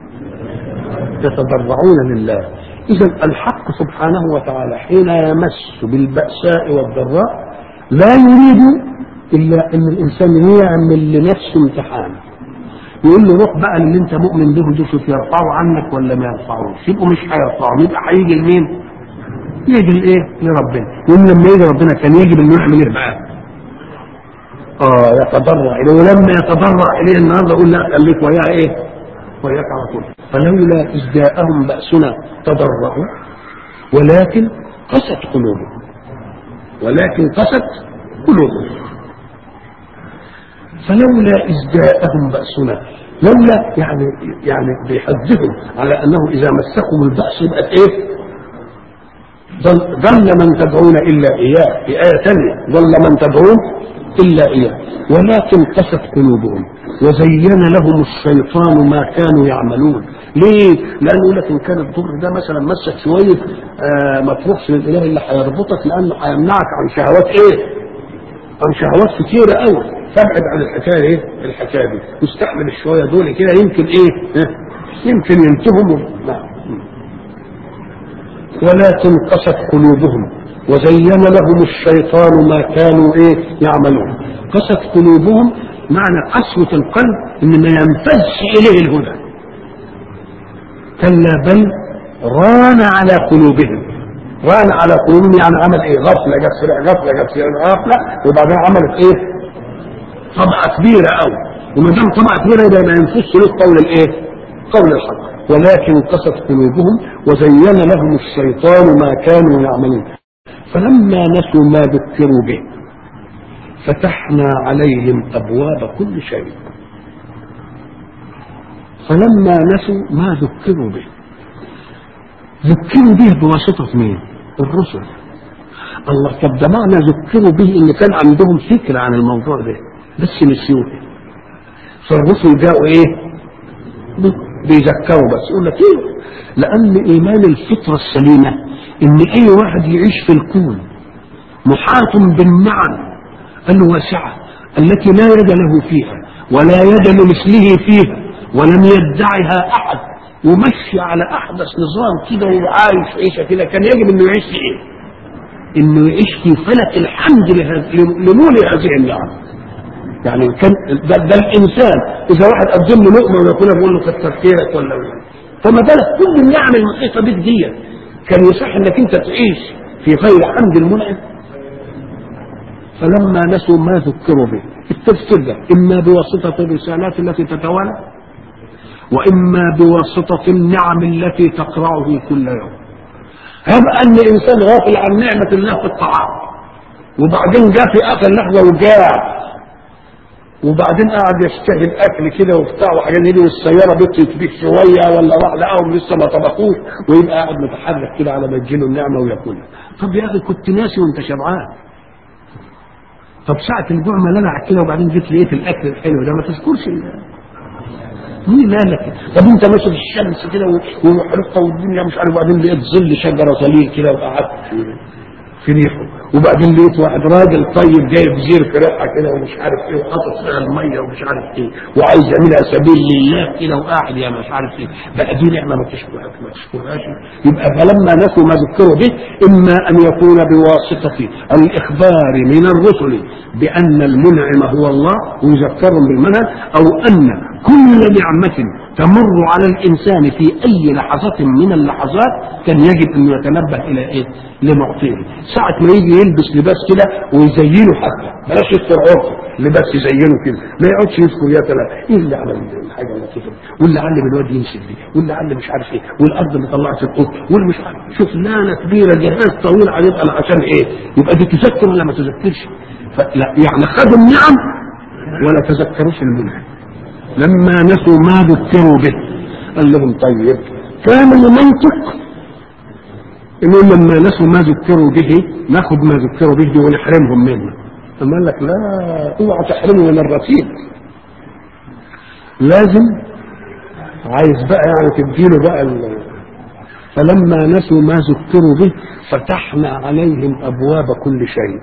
يتضرعون لله إذا الحق سبحانه وتعالى حين يمس بالبأساء والضراء لا يريد إلا أن الإنسان يعمل لنفسه امتحان يقول له روح بقى اللي أنت مؤمن به ده شوف يرفعوا عنك ولا ما يرفعوش يبقوا مش هيرفعوا يبقى هيجي لمين؟ يجي لإيه؟ لربنا يقول لما يجي ربنا كان يجب إنه يعمل إيه بقى؟ اه يتضرع اليه ولما يتضرع اليه النهارده يقول لا خليك وياه ايه؟ وياك على طول فلولا اذ جاءهم باسنا تضرعوا ولكن قست قلوبهم ولكن قست قلوبهم فلولا اذ جاءهم باسنا لولا يعني يعني بيحذفهم على انه اذا مسكم الباس يبقى ايه؟ ظل ظل من تدعون الا اياه في ايه ثانيه ظل من تدعون الا اياه ولكن قست قلوبهم وزين لهم الشيطان ما كانوا يعملون ليه؟ لانه لك ان كان الضر ده مثلا مسك شويه آه ما تروحش للاله اللي هيربطك لانه هيمنعك عن شهوات ايه؟ عن شهوات كتيره قوي فابعد عن الحكايه ايه؟ الحكايه دي واستحمل الشويه دول كده يمكن ايه؟ يمكن ينتهوا نعم ولكن قست قلوبهم وزين لهم الشيطان ما كانوا ايه يعملون قست قلوبهم معنى قسوة القلب ان ما ينفذش اليه الهدى كلا بل ران على قلوبهم ران على قلوبهم يعني عمل ايه غفلة جت سريع غفلة جت سريع غفلة وبعدين عملت ايه طبعة كبيرة قوي وما دام طبعة كبيرة يبقى ما ينفذش له قول الايه قول الحق ولكن قست قلوبهم وزين لهم الشيطان ما كانوا يعملون فلما نسوا ما ذكروا به فتحنا عليهم ابواب كل شيء فلما نسوا ما ذكروا به ذكروا به بواسطة مين؟ الرسل الله طب ده معنى ذكروا به ان كان عندهم فكرة عن الموضوع ده بس نسيوه فالرسل جاءوا ايه؟ بيذكروا بس يقول لك ايه؟ لان ايمان الفطرة السليمة ان اي واحد يعيش في الكون محاط بالنعم الواسعة التي لا يد له فيها ولا يد لمثله فيها ولم يدعها احد ومشي على احدث نظام كده وعايش عيشه كده كان يجب انه يعيش في ايه؟ انه يعيش في فلك الحمد لمولي هذه النعم يعني كان ده, ده الانسان اذا واحد قدم له لقمه وياكلها بيقول له كتر خيرك ولا فما بالك كل النعم المحيطه بك دي كان يصح انك انت تعيش في غير حمد المنعم فلما نسوا ما ذكروا به التذكير ده اما بواسطه الرسالات التي تتوالى واما بواسطه النعم التي تقرعه كل يوم هب ان انسان غافل عن نعمه الله في الطعام وبعدين جاء في اخر لحظه وجاع وبعدين قعد يشتهي الاكل كده وبتاع وحاجات دي والسياره بطلت بيه شويه ولا راح لقاهم لسه ما طبخوش ويبقى قاعد متحرك كده على ما تجيله النعمه وياكلها طب يا اخي كنت ناسي وانت شبعان طب ساعة الجوع ما لمع كده وبعدين جيت لقيت الاكل الحلو ده ما تذكرش مين مالك طب انت ماشي في الشمس كده ومحرقه والدنيا مش عارف وبعدين لقيت ظل شجره ظليل كده وقعدت في ريحه وبعدين لقيت واحد راجل طيب جايب زير في ريحه كده ومش عارف ايه وحاطط فيها الميه ومش عارف ايه وعايز يعملها سبيل لله كده وقاعد يا مش عارف ايه بقى دي نعمه ما تشكرهاش ما تشكرهاش يبقى فلما نسوا ما ذكروا به اما ان يكون بواسطه الاخبار من الرسل بان المنعم هو الله ويذكرهم بالمنهج او ان كل نعمه تمر على الانسان في اي لحظه من اللحظات كان يجب انه يتنبه الى ايه؟ لمعطيه ساعه ما يجي يلبس لباس كده ويزينه حتى بلاش يذكر عرفه لباس يزينه كده ما يقعدش يذكر يا ترى ايه اللي عمل الحاجه اللي كده واللي علم الواد يمسك دي واللي علم مش عارف ايه والارض اللي طلعت القط واللي مش عارف شغلانه كبيره جهاز طويل هيبقى عشان ايه؟ يبقى دي تذكر ولا ما تذكرش؟ فلا يعني خدوا النعم ولا تذكروش المنعم لما نسوا ما ذكروا به قال لهم طيب كان المنطق انهم لما نسوا ما ذكروا به ناخذ ما ذكروا به ونحرمهم منه ثم قال لك لا اوعى تحرموا من الرصيد لازم عايز بقى يعني تديله بقى ال... فلما نسوا ما ذكروا به فتحنا عليهم ابواب كل شيء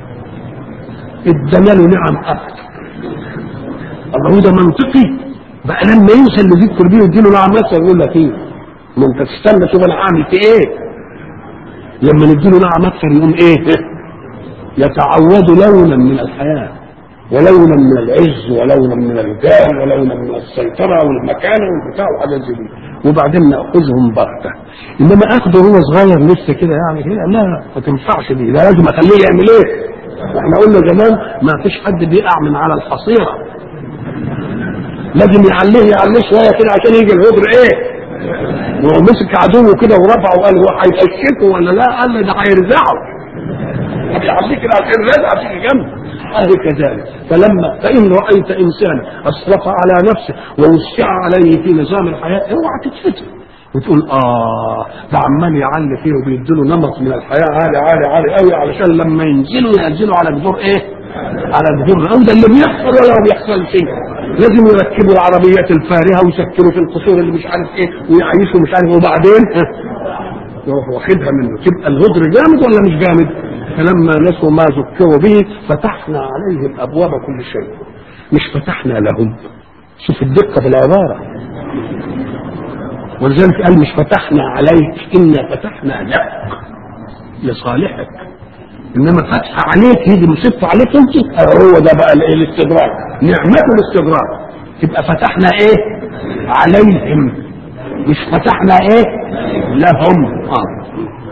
ادنا له نعم اكثر الله ده منطقي بقى لما ينسى اللي ذكر بيه يديله نعم اكثر يقول لك ايه ما انت تستنى شوف انا هعمل في ايه لما نديله نعم اكثر يقوم ايه يتعود لونا من الحياه ولونا من العز ولونا من الجاه ولونا من السيطره والمكانه والبتاع وحاجات زي دي وبعدين ناخذهم بغته انما اخذه هو صغير لسه كده يعني كده لا ما تنفعش دي لا لازم اخليه يعمل ايه احنا قلنا زمان ما فيش حد بيقع من على الحصيره لازم يعليه يعليه شويه كده عشان يجي الهدر ايه وهو مسك عدوه كده ورفعه وقال هو هيفشكه ولا لا قال له ده هيرزعه هيعليه كده عشان رزع في جنب أهل كذلك فلما فإن رأيت إنسانا أسرف على نفسه ووسع عليه في نظام الحياة اوعى تتفتن وتقول اه ده عمال يعلي فيه وبيديله نمط من الحياه عالي عالي عالي قوي علشان لما ينزلوا ينزلوا على جذور ايه؟ على جذور او ده اللي بيحصل ولا ما بيحصل شيء لازم يركبوا العربيات الفارهه ويسكنوا في القصور اللي مش عارف ايه ويعيشوا مش عارف وبعدين يروح واخدها منه تبقى الغدر جامد ولا مش جامد؟ فلما نسوا ما ذكروا به فتحنا عليهم ابواب كل شيء مش فتحنا لهم شوف الدقه في العباره ولذلك قال مش فتحنا عليك انا فتحنا لك لصالحك انما فتح عليك يجي مصيبته عليك انت هو ده بقى الايه الاستدراج نعمته الاستدراج تبقى فتحنا ايه عليهم مش فتحنا ايه لهم آه.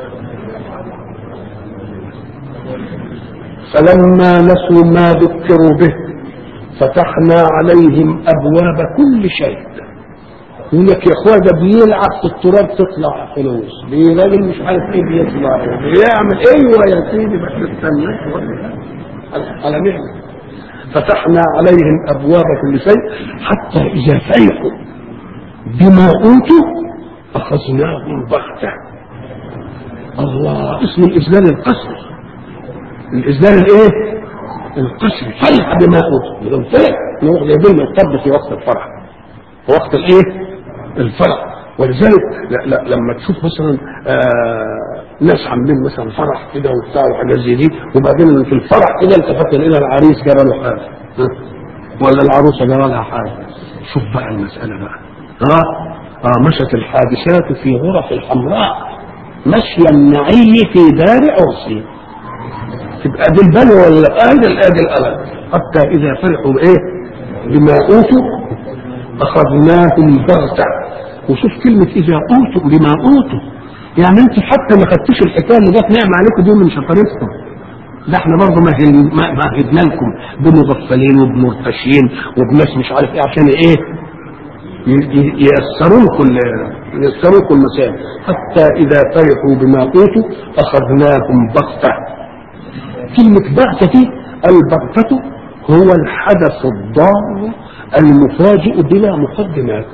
فلما نسوا ما ذكروا به فتحنا عليهم ابواب كل شيء يقول لك يا اخويا ده بيلعب في التراب تطلع فلوس راجل مش عارف ايه بيطلع بيعمل ايوه يا سيدي بس استنى على مهله فتحنا عليهم ابواب كل شيء حتى اذا فرحوا بما اوتوا اخذناهم بغته الله اسم الاذلال القسري الاذلال الايه؟ القسري فرح بما اوتوا اذا فرح نروح جايبين الطب في وقت الفرح في وقت الايه؟ الفرح ولذلك لا لا لما تشوف مثلا آه ناس عاملين مثلا فرح كده وبتاع وحاجات زي دي وبعدين في الفرح كده التفت الى العريس جرى له حاجه ولا العروسه جرى لها حاجه شوف بقى المساله بقى اه اه مشت الحادثات في غرف الحمراء مشي النعي في دار عرسي تبقى دي البلوى ولا ادي الادي الالم حتى اذا فرحوا بايه بما اوتوا اخذناهم بغته وشوف كلمة إذا أوتوا بما أوتوا يعني أنت حتى ما خدتش الحكاية اللي جت نعمة عليكم دي من شطارتكم ده احنا برضه مهل- ما- مهدنا لكم بمغفلين وبمرتشين وبناس مش عارف ايه عشان ايه ي- ي- ييسروا لكم ال- ييسروا لكم المسائل حتى اذا فرحوا بما اوتوا اخذناهم بغته كلمه بغته دي البغته هو الحدث الضار المفاجئ بلا مقدمات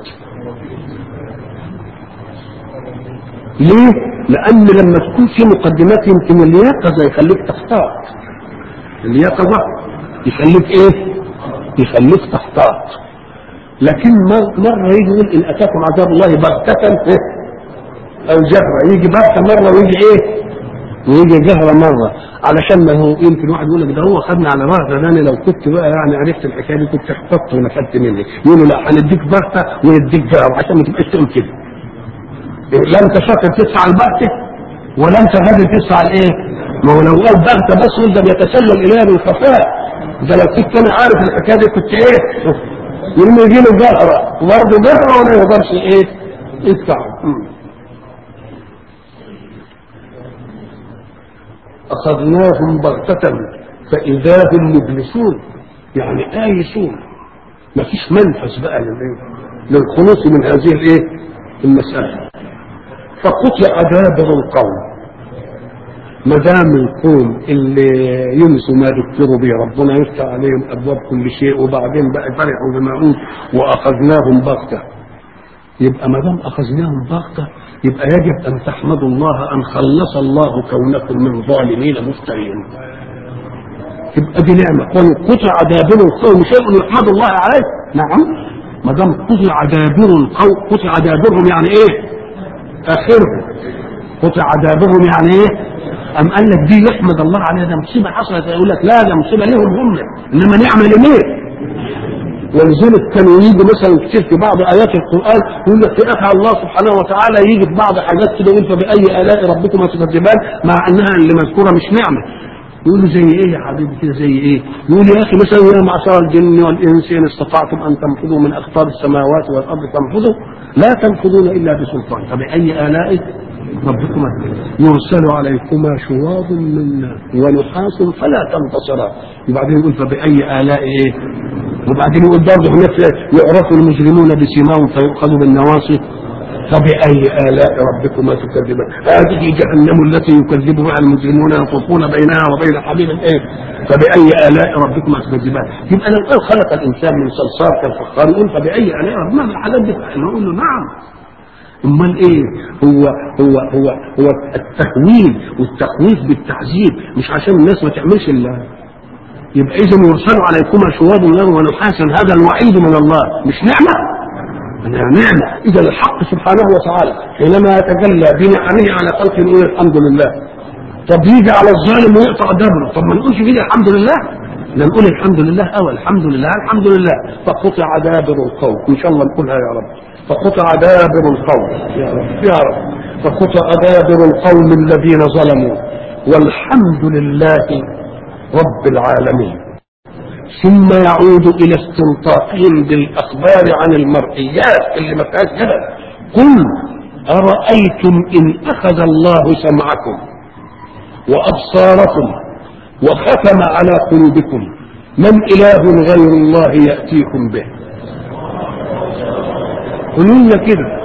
ليه؟ لأن لما تكون في مقدمات يمكن اليقظة يخليك تحتاط. اليقظة يخليك إيه؟ يخليك تحتاط. لكن مر- مرة يجي يقول إن أتاكم عذاب الله بغتة إيه؟ أو جهرة، يجي بغتة مرة ويجي إيه؟ ويجي جهرة مرة علشان ما هو يمكن واحد يقول لك ده هو خدني على بغتة ده أنا لو كنت بقى يعني عرفت الحكاية دي كنت احتطت ونفدت مني. يقولوا لا هنديك بغتة ونديك جهرة عشان ما تبقاش تقول كده. لا انت شاطر تدفع البغتة ولا انت غادر تدفع الايه؟ ما هو لو قال بغتة بس وانت بيتسلل اليها بالخفاء ده لو كنت انا عارف الحكايه دي كنت ايه؟ يقوم يجي له جهرة وبرضه جهرة ولا يقدرش ايه؟ يدفع مم. أخذناهم بغتة فإذا هم مبلسون يعني آيسون ما فيش منفذ بقى للإيه؟ للخلوص من هذه الايه؟ المسألة فقطع دابر القوم ما دام القوم اللي ينسوا ما ذكروا به ربنا يفتح عليهم ابواب كل شيء وبعدين بقى فرحوا بما اوتوا واخذناهم بغته يبقى ما دام اخذناهم بغته يبقى يجب ان تحمدوا الله ان خلص الله كونكم من ظالمين مفترين تبقى دي نعمه قل قطع دابر القوم شيء يحمد الله عليه نعم ما دام قطع دابر القوم قطع دابرهم يعني ايه؟ اخرهم قطع دابرهم يعني ايه؟ أم قال لك دي يحمد الله عليها ده مصيبة حصلت يقول لك لا ده مصيبة ليهم هم إنما نعمة لمين؟ ولذلك كانوا يجوا مثلا كتير في بعض آيات القرآن يقول لك في أخي الله سبحانه وتعالى يجي في بعض حاجات كده يقول فبأي آلاء ربكما تكذبان مع أنها اللي مذكورة مش نعمة يقول له زي ايه يا حبيبي كده زي ايه؟ يقول يا اخي مثلا يا معشر الجن والانس ان استطعتم ان تنفذوا من اقطار السماوات والارض تنفذوا لا تنفذون الا بسلطان فباي الاء ربكما يرسل عليكما شواظ من نار ونحاس فلا تنتصران وبعدين يقول فباي الاء ايه؟ وبعدين يقول برضه هناك يعرف المجرمون بسيماهم فيؤخذوا بالنواصي فبأي آلاء ربكما تكذبان هذه جهنم التي يكذب بها المجرمون يطوفون بينها وبين حبيب ايه فبأي آلاء ربكما تكذبان يبقى لو قال خلق الإنسان من صلصال كالفخار يقول فبأي آلاء ربكما الحاجات دي نقول له نعم امال ايه هو هو هو هو التهويل والتخويف بالتعذيب مش عشان الناس ما تعملش الا يبقى اذا يرسل عليكما شواظ نار ونحاسا هذا الوعيد من الله مش نعمه نعمة إذا الحق سبحانه وتعالى حينما يتجلى بنعمه على خلقه نقول الحمد لله طب يجي على الظالم ويقطع دبره طب ما نقولش كده الحمد لله لا نقول الحمد لله أو الحمد لله الحمد لله فقطع دابر القوم إن شاء الله نقولها يا رب فقطع دابر القوم يا رب يا رب فقطع دابر القوم الذين ظلموا والحمد لله رب العالمين ثم يعود الى استنطاقهم بالاخبار عن المرئيات اللي ما فيهاش كده قل ارايتم ان اخذ الله سمعكم وابصاركم وختم على قلوبكم من اله غير الله ياتيكم به قولوا لنا كده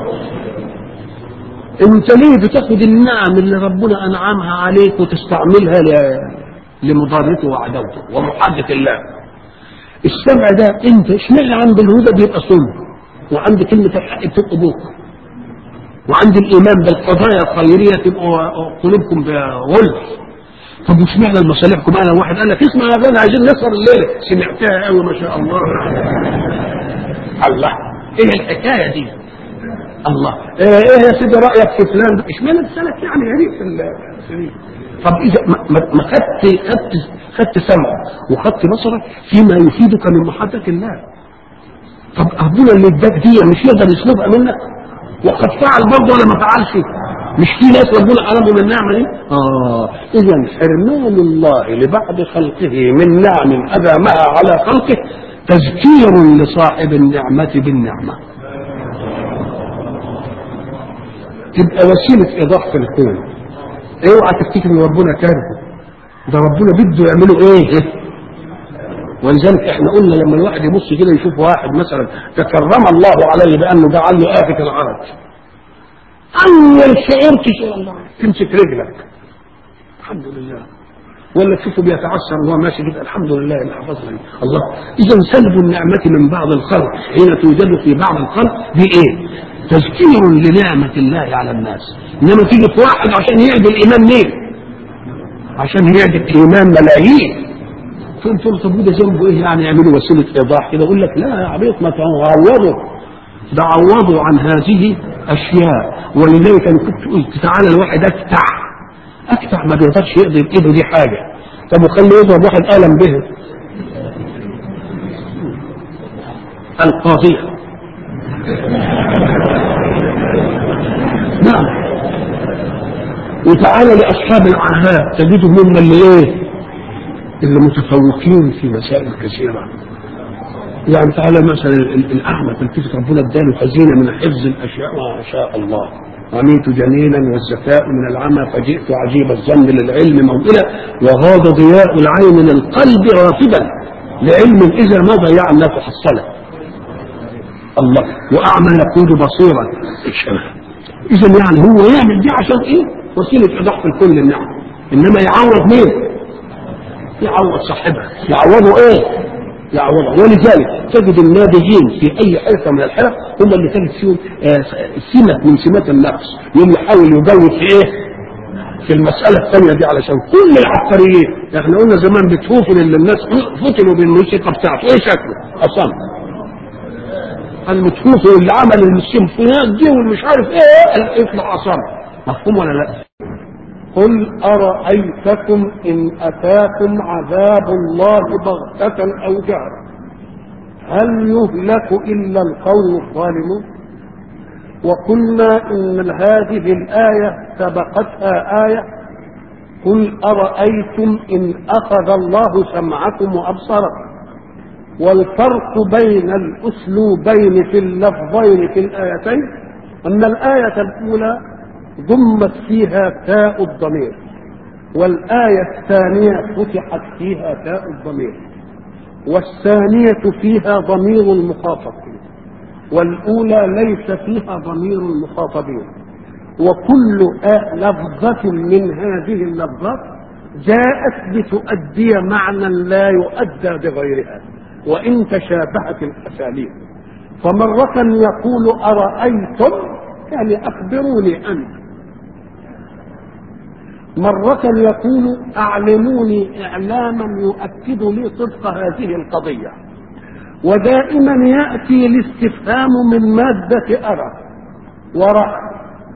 انت ليه بتاخد النعم اللي ربنا انعمها عليك وتستعملها لمضارته وعداوته ومحادة الله السمع ده انت اشمعنى عند الهدى بيبقى صلب وعند كلمة الحق بتبقى بوك وعند الإيمان بالقضايا الخيرية تبقوا قلوبكم غلف طب واشمعنى لمصالحكم انا واحد قال لك اسمع يا غالي عايزين نسهر الليله سمعتها قوي ما شاء الله الله ايه الحكايه دي الله ايه, إيه يا سيدي رايك في فلان اشمعنى لسانك يعني غريب في ال- طب اذا ما- ما ما خدت خدت خدت سمعك وخدت بصرك فيما يفيدك من محبه الله طب ابونا اللي اداك دي مش يقدر يسلبها منك وقد فعل برضه ولا ما فعلش مش في ناس ربنا حرموا من النعمه دي اه اذا حرمان الله لبعض خلقه من نعم ادامها على خلقه تذكير لصاحب النعمه بالنعمه تبقى وسيله ايضاح في الكون اوعى تفتكر ان ربنا كاره ده ربنا بده يعملوا ايه ولذلك احنا قلنا لما الواحد يبص كده يشوف واحد مثلا تكرم الله عليه بانه جعل له آفة العرج اول شعور تشعر الله تمسك رجلك الحمد لله ولا تشوفه بيتعسر وهو ماشي كده الحمد لله اللي حفظني الله اذا سلب النعمه من بعض الخلق حين توجد في بعض الخلق دي ايه؟ تذكير لنعمه الله على الناس انما تيجي في واحد عشان يعدل ايمان مين؟ عشان يعدل ايمان ملايين فقلت له طب وده ذنبه ايه يعني يعملوا وسيله ايضاح كده يقول لك لا يا عبيط ما تعوضوا ده عوضوا عن هذه اشياء ولذلك انا كنت قلت تعالى الواحد اكتع اكتع ما بيقدرش يقضي بايده دي حاجه طب وخليه يضرب واحد قلم به القاضية نعم وتعالى لأصحاب العهات تجدهم هم اللي ايه اللي متفوقين في مسائل كثيرة يعني تعالى مثلا ال- الأعمى تلتفت ربنا اداله خزينة من حفظ الأشياء ما شاء الله عميت جنينا والزكاء من العمى فجئت عجيب الظن للعلم موئلا وغاض ضياء العين للقلب رافدا لعلم إذا ما ضيع الناس حصله الله وأعمى يقود بصيرا إذا يعني هو يعمل دي عشان إيه؟ وسيلة إيضاح في كل النعم إنما يعوض مين؟ يعوض صاحبها يعوضه ايه يعوضه ولذلك تجد النابغين في اي حرفه من الحرف هم اللي تجد فيهم آه، سمه من سمات النقص يوم يحاول يجود في ايه في المسألة الثانية دي علشان كل العبقريين احنا قلنا زمان بتهوفن اللي الناس فتنوا بالموسيقى بتاعته ايه شكله؟ أصم المتهوفن اللي عمل السيمفونيات دي والمش عارف ايه يطلع أصم مفهوم ولا لا؟ قل أرأيتكم إن أتاكم عذاب الله بغتة أو جهرا هل يهلك إلا القوم الظالمون وقلنا إن هذه الآية سبقتها آية قل أرأيتم إن أخذ الله سمعكم وأبصاركم والفرق بين الأسلوبين في اللفظين في الآيتين أن الآية الأولى ضمت فيها تاء الضمير والآية الثانية فتحت فيها تاء الضمير والثانية فيها ضمير المخاطب والأولى ليس فيها ضمير المخاطبين وكل آه لفظة من هذه اللفظات جاءت لتؤدي معنى لا يؤدى بغيرها وإن تشابهت الأساليب فمرة يقول أرأيتم يعني أخبروني أنت مرة يقول أعلموني إعلاما يؤكد لي صدق هذه القضية ودائما يأتي الاستفهام من مادة أرى ورأى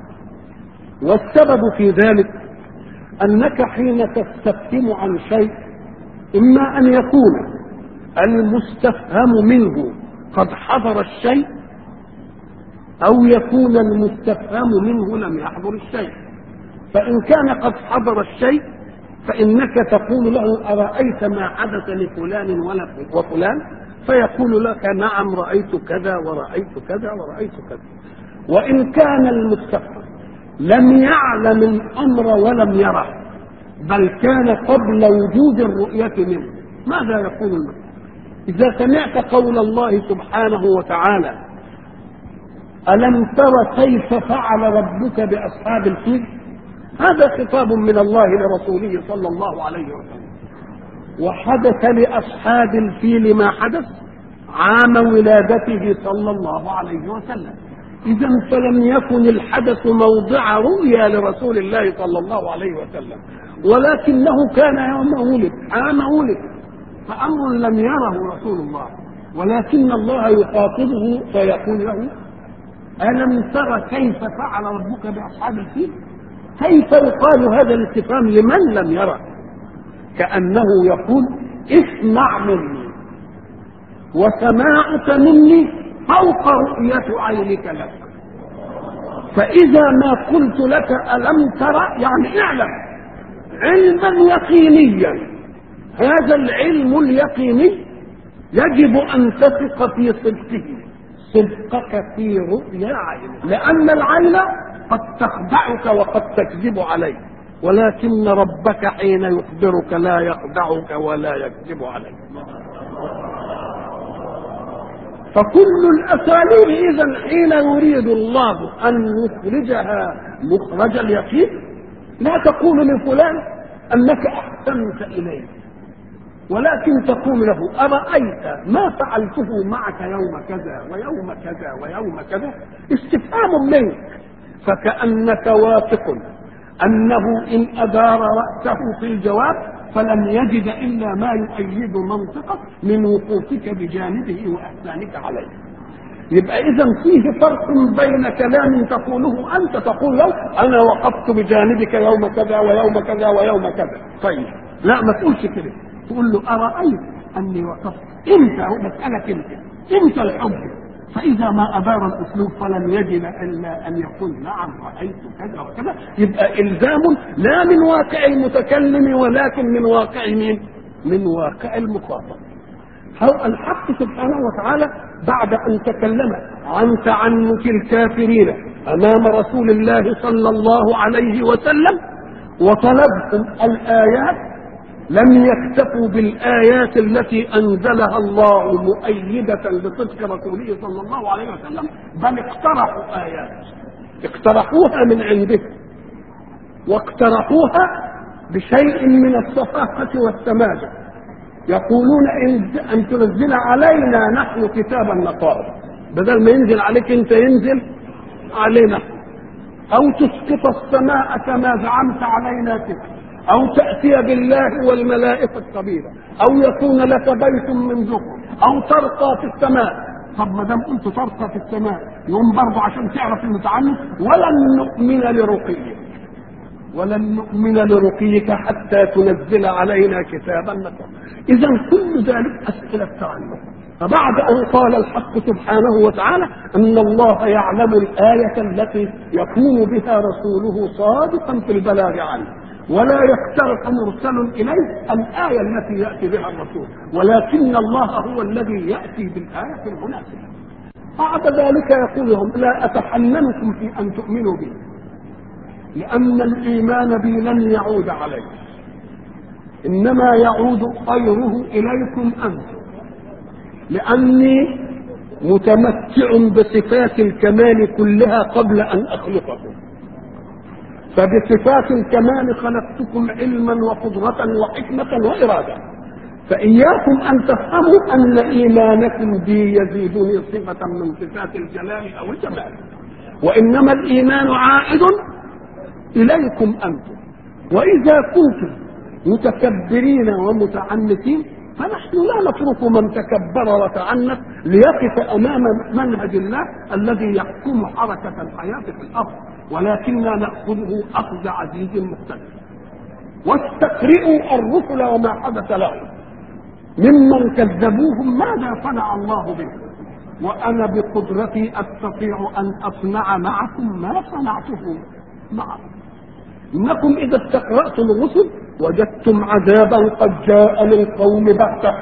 والسبب في ذلك أنك حين تستفهم عن شيء إما أن يكون المستفهم منه قد حضر الشيء أو يكون المستفهم منه لم يحضر الشيء فإن كان قد حضر الشيء فإنك تقول له أرأيت ما حدث لفلان ولا وفلان فيقول لك نعم رأيت كذا ورأيت كذا ورأيت كذا وإن كان المستفهم لم يعلم الأمر ولم يره بل كان قبل وجود الرؤية منه ماذا يقول المسلم إذا سمعت قول الله سبحانه وتعالى ألم تر كيف فعل ربك بأصحاب الفيل هذا خطاب من الله لرسوله صلى الله عليه وسلم وحدث لأصحاب الفيل ما حدث عام ولادته صلى الله عليه وسلم إذا فلم يكن الحدث موضع رؤيا لرسول الله صلى الله عليه وسلم ولكنه كان يوم ولد عام ولد فأمر لم يره رسول الله ولكن الله يخاطبه فيقول له ألم تر كيف فعل ربك بأصحاب الفيل كيف يقال هذا الاستفهام لمن لم يره كأنه يقول اسمع مني وسماعك مني فوق رؤية عينك لك فإذا ما قلت لك ألم ترى يعني اعلم علما يقينيا هذا العلم اليقيني يجب أن تثق في صدقه صدقك في رؤيا عين لأن العين قد تخدعك وقد تكذب عليك ولكن ربك حين يخبرك لا يخدعك ولا يكذب عليك فكل الاساليب اذا حين يريد الله ان يخرجها مخرج اليقين لا تقول لفلان انك احسنت اليه ولكن تقول له ارايت ما فعلته معك يوم كذا ويوم كذا ويوم كذا استفهام منك فكانك واثق انه ان ادار راسه في الجواب فلن يجد الا ما يؤيد منطقه من وقوفك بجانبه واحسانك عليه يبقى اذا فيه فرق بين كلام تقوله انت تقول له انا وقفت بجانبك يوم كذا ويوم كذا ويوم كذا طيب لا ما تقولش كده تقول له ارايت اني وقفت انت مسالك انت انت الحب فإذا ما أدار الأسلوب فلن يجد إلا أن يقول نعم رأيت كذا وكذا يبقى إلزام لا من واقع المتكلم ولكن من واقع مين؟ من واقع المخاطب. هو الحق سبحانه وتعالى بعد أن تكلم عن تعنت الكافرين أمام رسول الله صلى الله عليه وسلم وطلبهم الآيات لم يكتفوا بالآيات التي أنزلها الله مؤيدة لصدق رسوله صلى الله عليه وسلم بل اقترحوا آيات اقترحوها من عنده واقترحوها بشيء من الصفاقة والسماجة يقولون إن, أن تنزل علينا نحن كتابا نقرأه بدل ما ينزل عليك أنت ينزل علينا أو تسقط السماء كما زعمت علينا كتاب أو تأتي بالله والملائكة قبيلا أو يكون لك بيت من زخر أو ترقى في السماء طب ما دام قلت ترقى في السماء يوم برضه عشان تعرف المتعنت ولن نؤمن لرقيك ولن نؤمن لرقيك حتى تنزل علينا كتابا نقرأ إذا كل ذلك أسئلة تعلم فبعد أن قال الحق سبحانه وتعالى أن الله يعلم الآية التي يكون بها رسوله صادقا في البلاغ عنه ولا يقترح مرسل اليه الايه التي ياتي بها الرسول ولكن الله هو الذي ياتي بالايه المناسبه بعد ذلك يقول لهم لا اتحننكم في ان تؤمنوا بي لان الايمان بي لن يعود عليكم انما يعود خيره اليكم انتم لاني متمتع بصفات الكمال كلها قبل ان اخلقكم فبصفات الكمال خلقتكم علما وقدرة وحكمة وإرادة فإياكم أن تفهموا أن إيمانكم بي يزيدني صفة من صفات الجلال أو الجمال وإنما الإيمان عائد إليكم أنتم وإذا كنتم متكبرين ومتعنتين فنحن لا نترك من تكبر وتعنت ليقف امام منهج الله الذي يحكم حركه الحياه في الارض ولكننا ناخذه اخذ عزيز مختلف واستقرئوا الرسل وما حدث لهم ممن كذبوهم ماذا صنع الله بهم وانا بقدرتي استطيع ان اصنع معكم ما صنعته معكم انكم اذا استقراتم الرسل وجدتم عذابا قد جاء للقوم بغته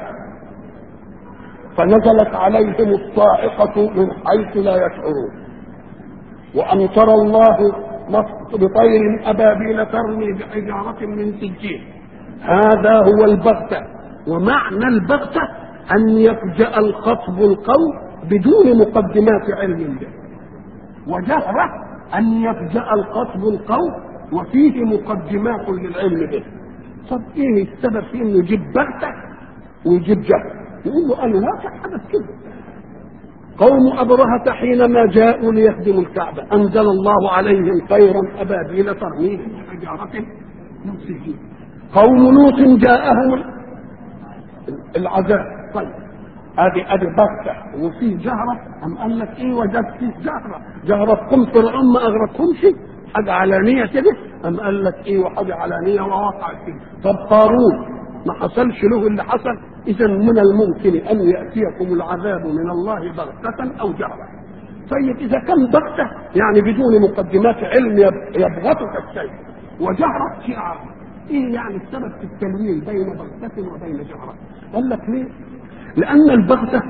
فنزلت عليهم الصاعقه من حيث لا يشعرون وامطر الله بطير ابابيل ترمي بحجاره من سجين هذا هو البغته ومعنى البغته ان يفجا الخطب القوم بدون مقدمات علم به وجهره ان يفجا الخطب القوم وفيه مقدمات للعلم به طب ايه السبب في انه يجيب بغته ويجيب جهل يقول له الواقع حدث كده قوم أبرهة حينما جاءوا ليخدموا الكعبة أنزل الله عليهم طيرا أبابيل ترميهم بحجارة من سجين قوم لوط جاءهم العذاب طيب ادي ادي بغتة وفي جهرة أم قال لك ايه وجدت فيه جهرة جهرتكم فرعون ما اغرقكمش حاجة علانية كده أم قال لك ايه وحاجة علانية ووقعت كده طب قارون ما حصلش له اللي حصل اذا من الممكن ان ياتيكم العذاب من الله بغته او جهره طيب اذا كان بغته يعني بدون مقدمات علم يبغتك الشيء وجهره شيء عظيم ايه يعني السبب في التنوين بين بغته وبين جهره قال لك ليه لان البغته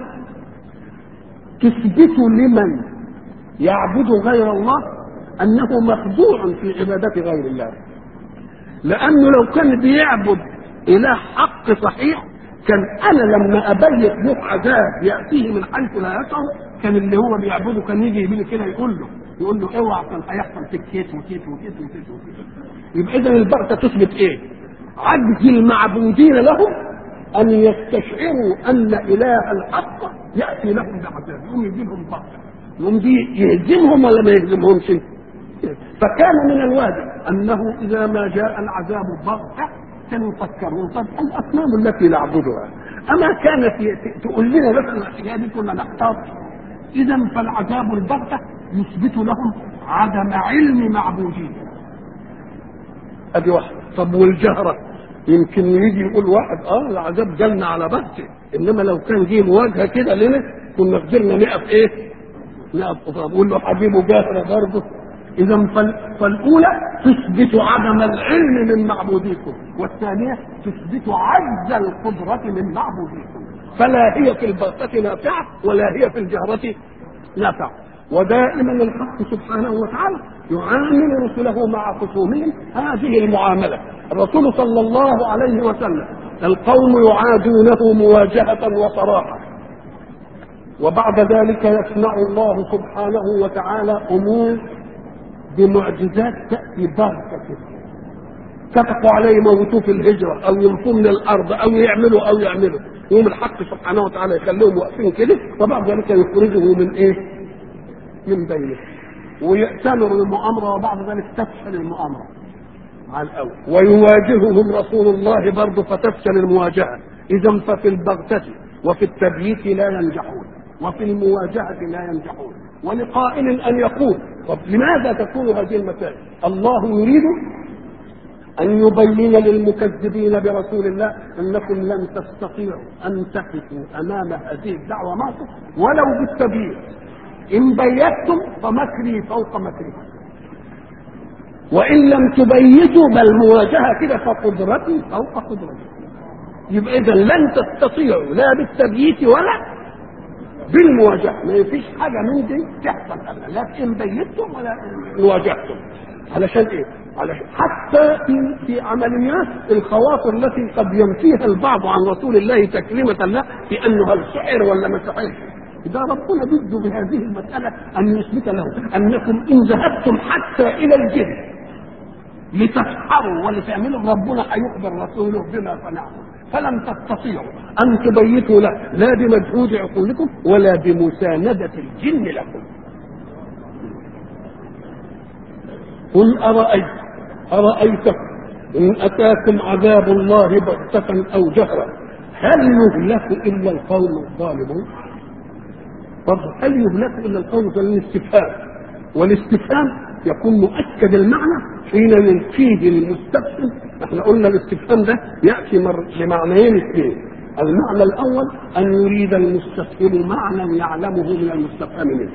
تثبت لمن يعبد غير الله انه مخدوع في عباده غير الله لانه لو كان بيعبد اله حق صحيح كان انا لما ابيت له عذاب ياتيه من حيث لا يشعر كان اللي هو بيعبده كان يجي يمين كده يقول له يقول له اوعى كان هيحصل فيك كيت وكيت وكيت وكيت وكيت يبقى اذا البغته تثبت ايه؟ عجز المعبودين لهم ان يستشعروا ان اله الحق ياتي لهم بعذاب يقوم يجيبهم بغته يقوم دي يهزمهم ولا ما يهزمهمش؟ فكان من الواجب انه اذا ما جاء العذاب بغته كانوا يفكرون طب الاصنام التي نعبدها اما كانت تقول لنا مثلا الحكايه دي كنا نحتاط اذا فالعذاب البغته يثبت لهم عدم علم معبودين ادي واحده طب والجهره يمكن يجي يقول واحد اه العذاب جالنا على بغته انما لو كان جه مواجهه كده لنا كنا قدرنا نقف ايه؟ نقف قصاد يقول له حبيبه جاهره برضه اذا فالاولى تثبت عدم العلم من معبوديكم والثانيه تثبت عجز القدره من معبوديكم فلا هي في البغته نافعه ولا هي في الجهره نافعه ودائما الحق سبحانه وتعالى يعامل رسله مع خصومهم هذه المعامله الرسول صلى الله عليه وسلم القوم يعادونه مواجهه وصراحه وبعد ذلك يصنع الله سبحانه وتعالى امور بمعجزات تاتي بغته كده اتفقوا عليه يموتوه في الهجره او ينفوا من الارض او يعملوا او يعملوا يوم الحق سبحانه وتعالى يخليهم واقفين كده وبعد ذلك يخرجه من ايه؟ من بينه ويأتمر المؤامرة وبعد ذلك تفشل المؤامرة على الأول ويواجههم رسول الله برضه فتفشل المواجهة إذا ففي البغتة وفي التبييت لا ينجحون وفي المواجهة لا ينجحون ولقائل أن يقول طب لماذا تكون هذه المسائل الله يريد أن يبين للمكذبين برسول الله أنكم لن تستطيعوا أن تقفوا أمام هذه الدعوة معكم ولو بالتبييت إن بيتم فمكري فوق مكركم وإن لم تبيتوا بل مواجهة كده فقدرتي فوق قدرتي يبقى إذا لن تستطيعوا لا بالتبييت ولا بالمواجهة ما فيش حاجة من دي تحصل أبدا لا إن بيتم ولا إن واجهتم علشان إيه؟ علشان حتى في في عمليات الخواطر التي قد ينفيها البعض عن رسول الله تكريمة له بأنه هل سحر ولا ما سحرش ده ربنا بده بهذه المسألة أن يثبت له أنكم إن ذهبتم حتى إلى الجن لتسحروا ولتعملوا ربنا هيخبر رسوله بما صنعتم فلم تستطيعوا أن تبيتوا له لا بمجهود عقولكم ولا بمساندة الجن لكم قل أرأيت أرأيتم إن أتاكم عذاب الله بغتة أو جهرا هل يهلك إلا القوم الظالمون؟ برضه هل يهلك الا القوم الظالمين استفهام والاستفهام يكون مؤكد المعنى حين ينفيه المستفهم احنا قلنا الاستفهام ده ياتي مر بمعنيين اثنين المعنى الاول ان يريد المستفهم معنى يعلمه من المستفهم منه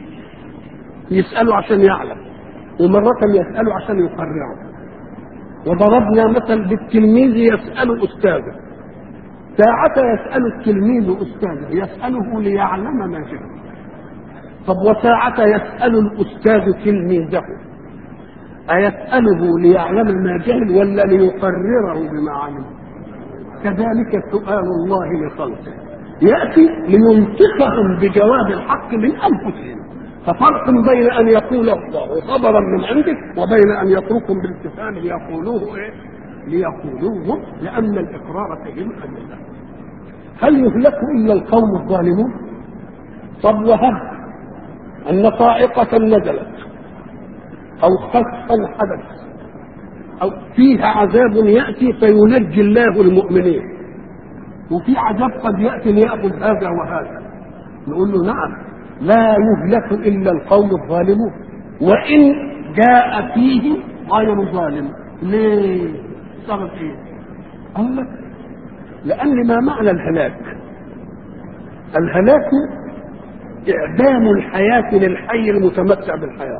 يساله عشان يعلم ومرة يسأله عشان يقرره وضربنا مثل بالتلميذ يسأل أستاذه ساعة يسأل التلميذ أستاذه يسأله ليعلم ما جهل طب وساعة يسأل الأستاذ تلميذه أيسأله ليعلم ما جهل ولا ليقرره بما علم كذلك سؤال الله لخلقه يأتي لينطقهم بجواب الحق من أنفسهم ففرق بين أن يقول الله خبرا من عندك وبين أن يتركهم بالاستفهام ليقولوه إيه؟ ليقولوه لأن الإقرار فيهم أدلة هل يهلك إلا القوم الظالمون؟ طب وهب أن صاعقة نزلت أو خسفا حدث أو فيها عذاب يأتي فينجي الله المؤمنين وفي عذاب قد يأتي ليأخذ هذا وهذا نقول له نعم لا يهلك إلا القوم الظالمون وإن جاء فيه غير ظالم ليه؟ سبب إيه؟ قال لك لأن ما معنى الهلاك؟ الهلاك إعدام الحياة للحي المتمتع بالحياة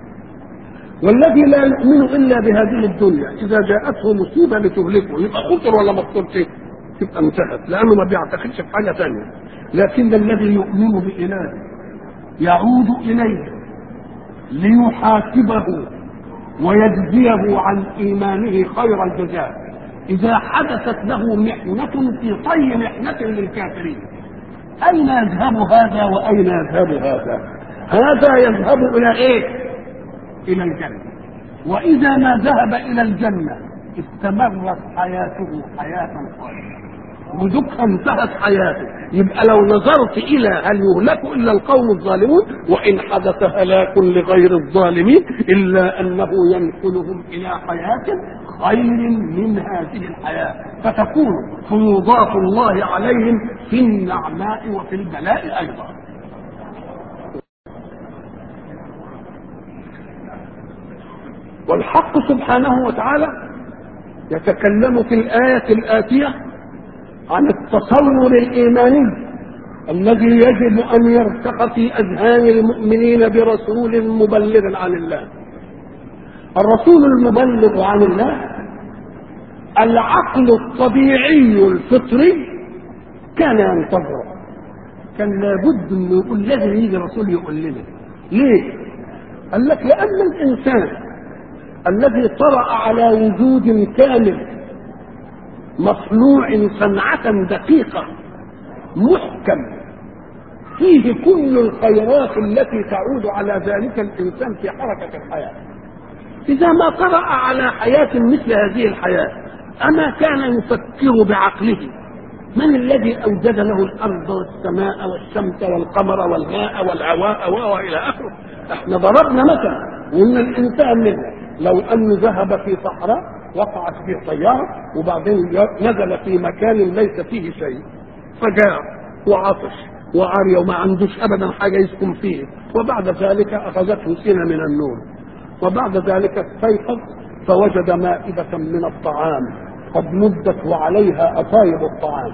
والذي لا يؤمن إلا بهذه الدنيا إذا جاءته مصيبة لتهلكه يبقى خطر ولا ما خطرش تبقى انتهت لأنه ما بيعتقدش في حاجة ثانية لكن الذي يؤمن بإله يعود إليه ليحاسبه ويجزيه عن إيمانه خير الجزاء إذا حدثت له محنة في طي محنة للكافرين أين يذهب هذا وأين يذهب هذا هذا يذهب إلى إيه إلى الجنة وإذا ما ذهب إلى الجنة استمرت حياته حياة صالحة ودك انتهت حياته يبقى لو نظرت الى هل يهلك الا القوم الظالمون وان حدث هلاك لغير الظالمين الا انه ينقلهم الى حياه خير من هذه الحياه فتكون فيوضات الله عليهم في النعماء وفي البلاء ايضا والحق سبحانه وتعالى يتكلم في الايه الاتيه عن التصور الايماني الذي يجب ان يرتق في اذهان المؤمنين برسول مبلغ عن الله الرسول المبلغ عن الله العقل الطبيعي الفطري كان ينتظره كان لابد انه يقول لازم يجي رسول يقول لنا ليه قال لك لان الانسان الذي طرا على وجود كامل مصنوع صنعة دقيقة محكم فيه كل الخيرات التي تعود على ذلك الإنسان في حركة الحياة إذا ما قرأ على حياة مثل هذه الحياة أما كان يفكر بعقله من الذي أوجد له الأرض والسماء والشمس والقمر والماء والهواء وإلى آخره احنا ضربنا مثلا وإن الإنسان منا لو أنه ذهب في صحراء وقعت فيه طيارة وبعدين نزل في مكان ليس فيه شيء فجاء وعطش وعري وما عندوش أبدا حاجة يسكن فيه وبعد ذلك أخذته سنة من النوم وبعد ذلك استيقظ فوجد مائدة من الطعام قد مدت وعليها أطايب الطعام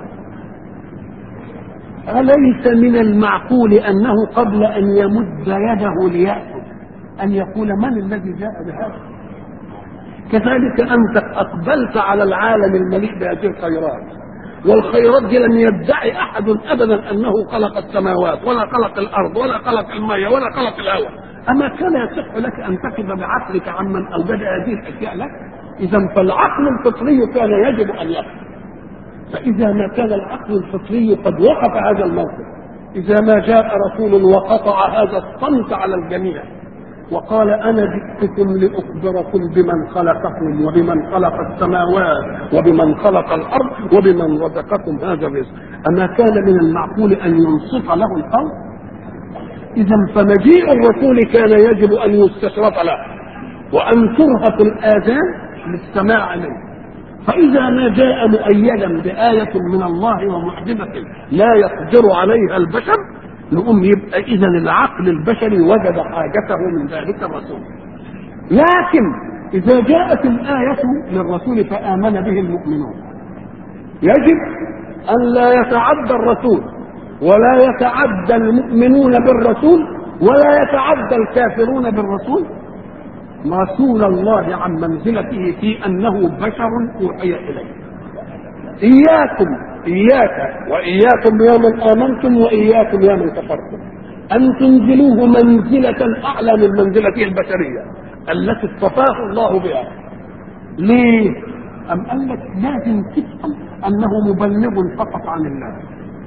أليس من المعقول أنه قبل أن يمد يده ليأكل أن يقول من الذي جاء بهذا كذلك أنت أقبلت على العالم المليء بهذه الخيرات والخيرات دي لم يدعي أحد أبدا أنه خلق السماوات ولا خلق الأرض ولا خلق الماء ولا خلق الهواء أما كان يصح لك أن تكذب بعقلك عمن أوجد هذه الأشياء لك إذا فالعقل الفطري كان يجب أن يقف فإذا ما كان العقل الفطري قد وقف هذا الموقف إذا ما جاء رسول وقطع هذا الصمت على الجميع وقال انا جئتكم لاخبركم بمن خلقكم وبمن خلق السماوات وبمن خلق الارض وبمن رزقكم هذا الرزق اما كان من المعقول ان ينصف له القول اذا فمجيء الرسول كان يجب ان يستشرف له وان ترهق الاذان للسماع منه فإذا ما جاء مؤيدا بآية من الله ومعجزة لا يقدر عليها البشر نقوم يبقى اذا العقل البشري وجد حاجته من ذلك الرسول لكن اذا جاءت الايه للرسول فامن به المؤمنون يجب ان لا يتعدى الرسول ولا يتعدى المؤمنون بالرسول ولا يتعدى الكافرون بالرسول رسول الله عن منزلته في انه بشر اوحي اليه اياكم إياك وإياكم يا من آمنتم وإياكم يا من كفرتم أن تنزلوه منزلة أعلى من منزلته البشرية التي اصطفاه الله بها ليه؟ أم قال لك لازم تفهم أنه مبلغ فقط عن الله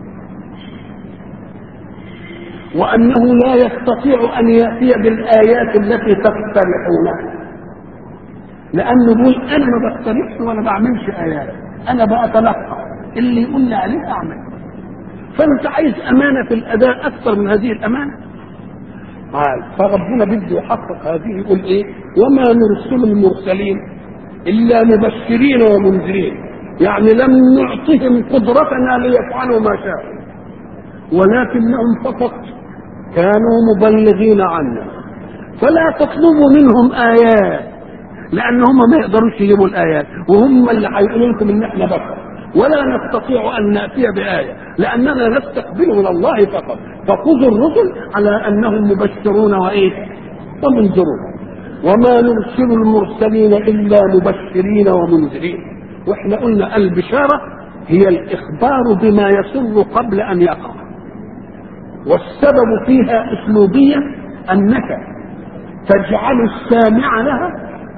وأنه لا يستطيع أن يأتي بالآيات التي تقترحونها لأنه يقول أنا ما بقترحش ولا بعملش آيات أنا بأتلقى اللي يقول لي عليه اعمل فانت عايز امانه في الاداء اكثر من هذه الامانه قال فربنا بده يحقق هذه يقول ايه وما نرسل المرسلين الا مبشرين ومنذرين يعني لم نعطهم قدرتنا ليفعلوا ما شاءوا ولكنهم فقط كانوا مبلغين عنا فلا تطلبوا منهم ايات لان هم ما يقدروش يجيبوا الايات وهم اللي هيقولوا لكم ان احنا بشر ولا نستطيع ان ناتي بايه لاننا نستقبل من الله فقط فخذوا الرسل على انهم مبشرون وايه ومنذرون وما نرسل المرسلين الا مبشرين ومنذرين واحنا قلنا البشاره هي الاخبار بما يسر قبل ان يقع والسبب فيها اسلوبيه انك تجعل السامع لها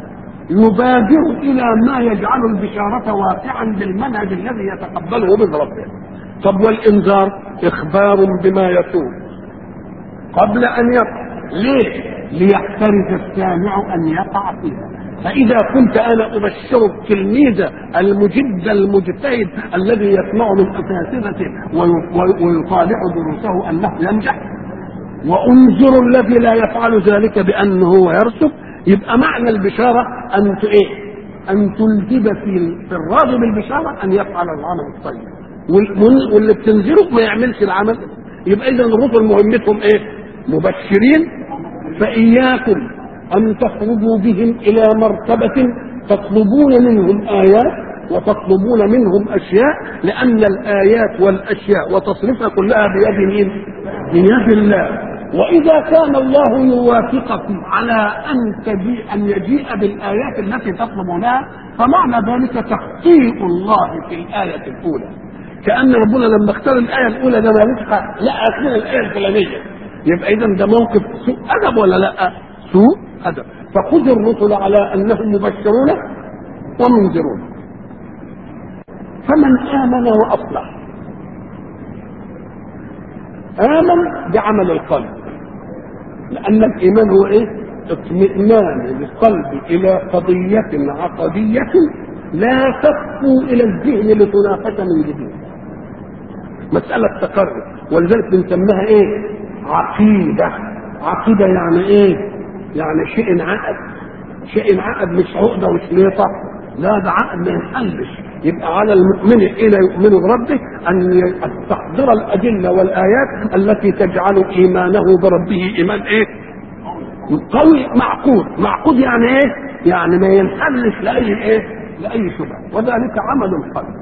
يبادر الى ما يجعل البشاره واقعا بالمنهج الذي يتقبله من ربه طب والانذار اخبار بما يكون قبل ان يقع ليه ليحترز السامع ان يقع فيها فإذا كنت أنا أبشر التلميذ المجد المجتهد الذي يسمع من أساتذته ويطالع دروسه أنه ينجح وأنذر الذي لا يفعل ذلك بأنه هو يرسب يبقى معنى البشارة أن إيه؟ أن تلزم في في الراضي بالبشارة أن يفعل العمل الطيب واللي بتنذره ما يعملش العمل يبقى إذا الرسل مهمتهم إيه؟ مبشرين فإياكم أن تخرجوا بهم إلى مرتبة تطلبون منهم آيات وتطلبون منهم أشياء لأن الآيات والأشياء وتصرفها كلها بيد مين؟ بيد الله وإذا كان الله يوافقكم على أن تجيء أن يجيء بالآيات التي تطلبونها فمعنى ذلك تخطيء الله في الآية الأولى كأن ربنا لما اختار الآية الأولى ده مالوش حق لا أخير الآية الفلانية يبقى إذا ده موقف سوء أدب ولا لا؟ سوء أدب فخذ الرسل على أنهم مبشرون ومنذرون فمن آمن وأصلح آمن بعمل القلب لأن الإيمان هو إيه؟ اطمئنان القلب إلى قضية عقدية لا تخفو إلى الذهن لتناقش من جديد مسألة تقرب ولذلك بنسميها إيه؟ عقيدة عقيدة يعني إيه؟ يعني شيء عقد شيء عقد مش عقده وشليطه لا ده عقد ما ينحلش يبقى على المؤمن حين يؤمن بربه ان يستحضر الادله والايات التي تجعل ايمانه بربه ايمان ايه؟ قوي معقود معقود يعني ايه؟ يعني ما ينحلش لاي ايه؟ لاي شبهه وذلك عمل القلب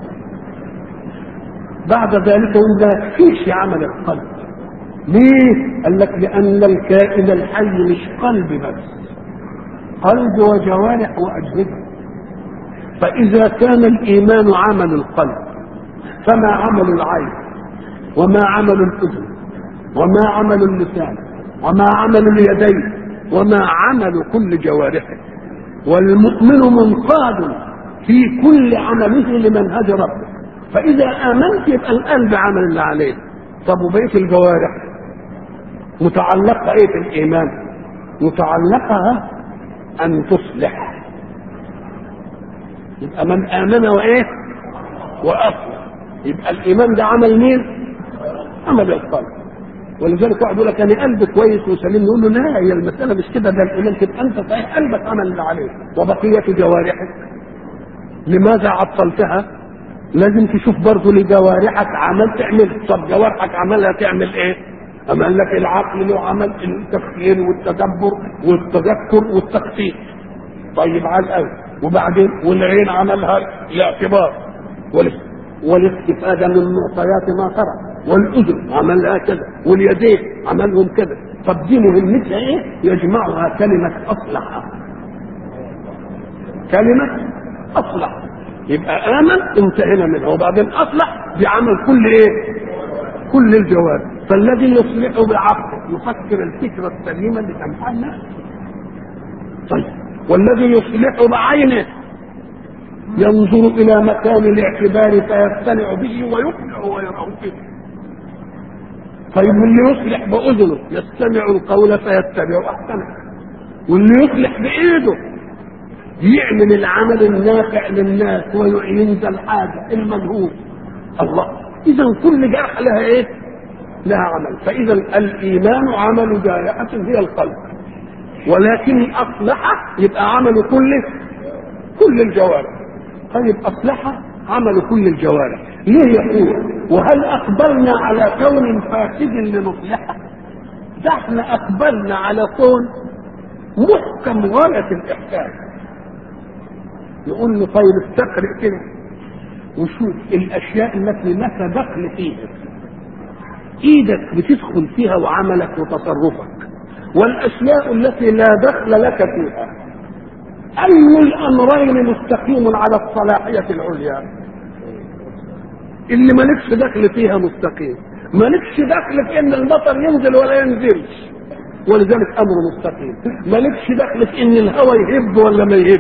بعد ذلك ما يكفيش عمل القلب ليه؟ قال لك لأن الكائن الحي مش قلب بس قلب وجوارح وأجهزة فإذا كان الإيمان عمل القلب فما عمل العين وما عمل الأذن وما عمل اللسان وما عمل اليدين وما عمل كل جوارحه والمؤمن منقاد في كل عمله لمنهج ربه فإذا آمنت يبقى القلب عمل اللي عليه طب وبقية الجوارح متعلقة ايه في الايمان متعلقة ان تصلح يبقى من امن وايه واصلح يبقى الايمان ده عمل مين عمل القلب ولذلك واحد يقول لك انا قلبي كويس وسليم نقول له لا هي المساله مش كده ده الايمان تبقى انت صحيح قلبك عمل اللي عليه وبقيه جوارحك لماذا عطلتها لازم تشوف برضه لجوارحك عمل تعمل طب جوارحك عملها تعمل ايه أما قال لك العقل له عمل التفكير والتدبر والتذكر والتخطيط طيب على الأول وبعدين والعين عملها الاعتبار والاستفادة من معطيات ما ترى والأذن عملها كذا واليدين عملهم كذا طب دي مهمتها ايه؟ يجمعها كلمة أصلح كلمة أصلح يبقى آمن انتهينا منها وبعدين أصلح بعمل كل ايه؟ كل الجوارح فالذي يصلح بعقله يفكر الفكرة السليمة اللي تنفع الناس طيب والذي يصلح بعينه ينظر إلى مكان الاعتبار فيقتنع به ويقنع ويراه فيه طيب واللي يصلح بأذنه يستمع القول فيتبع أحسنه واللي يصلح بإيده يعمل العمل النافع للناس وينزل حاجة المنهوب الله إذا كل جرح لها إيه؟ لها عمل فإذا الإيمان عمل جارحة هي القلب ولكن أصلح يبقى عمل كل كل الجوارح طيب أصلح عمل كل الجوارح ليه يقول وهل أقبلنا على كون فاسد لنصلحه ده احنا أقبلنا على كون محكم غاية الإحكام يقول له طيب استقرئ كده وشوف الأشياء التي لك دخل فيها ايدك بتدخل فيها وعملك وتصرفك والاشياء التي لا دخل لك فيها اي الامرين مستقيم على الصلاحيه العليا اللي مالكش دخل فيها مستقيم مالكش دخل في ان المطر ينزل ولا ينزلش ولذلك امره مستقيم مالكش دخل في ان الهواء يهب ولا ما يهبش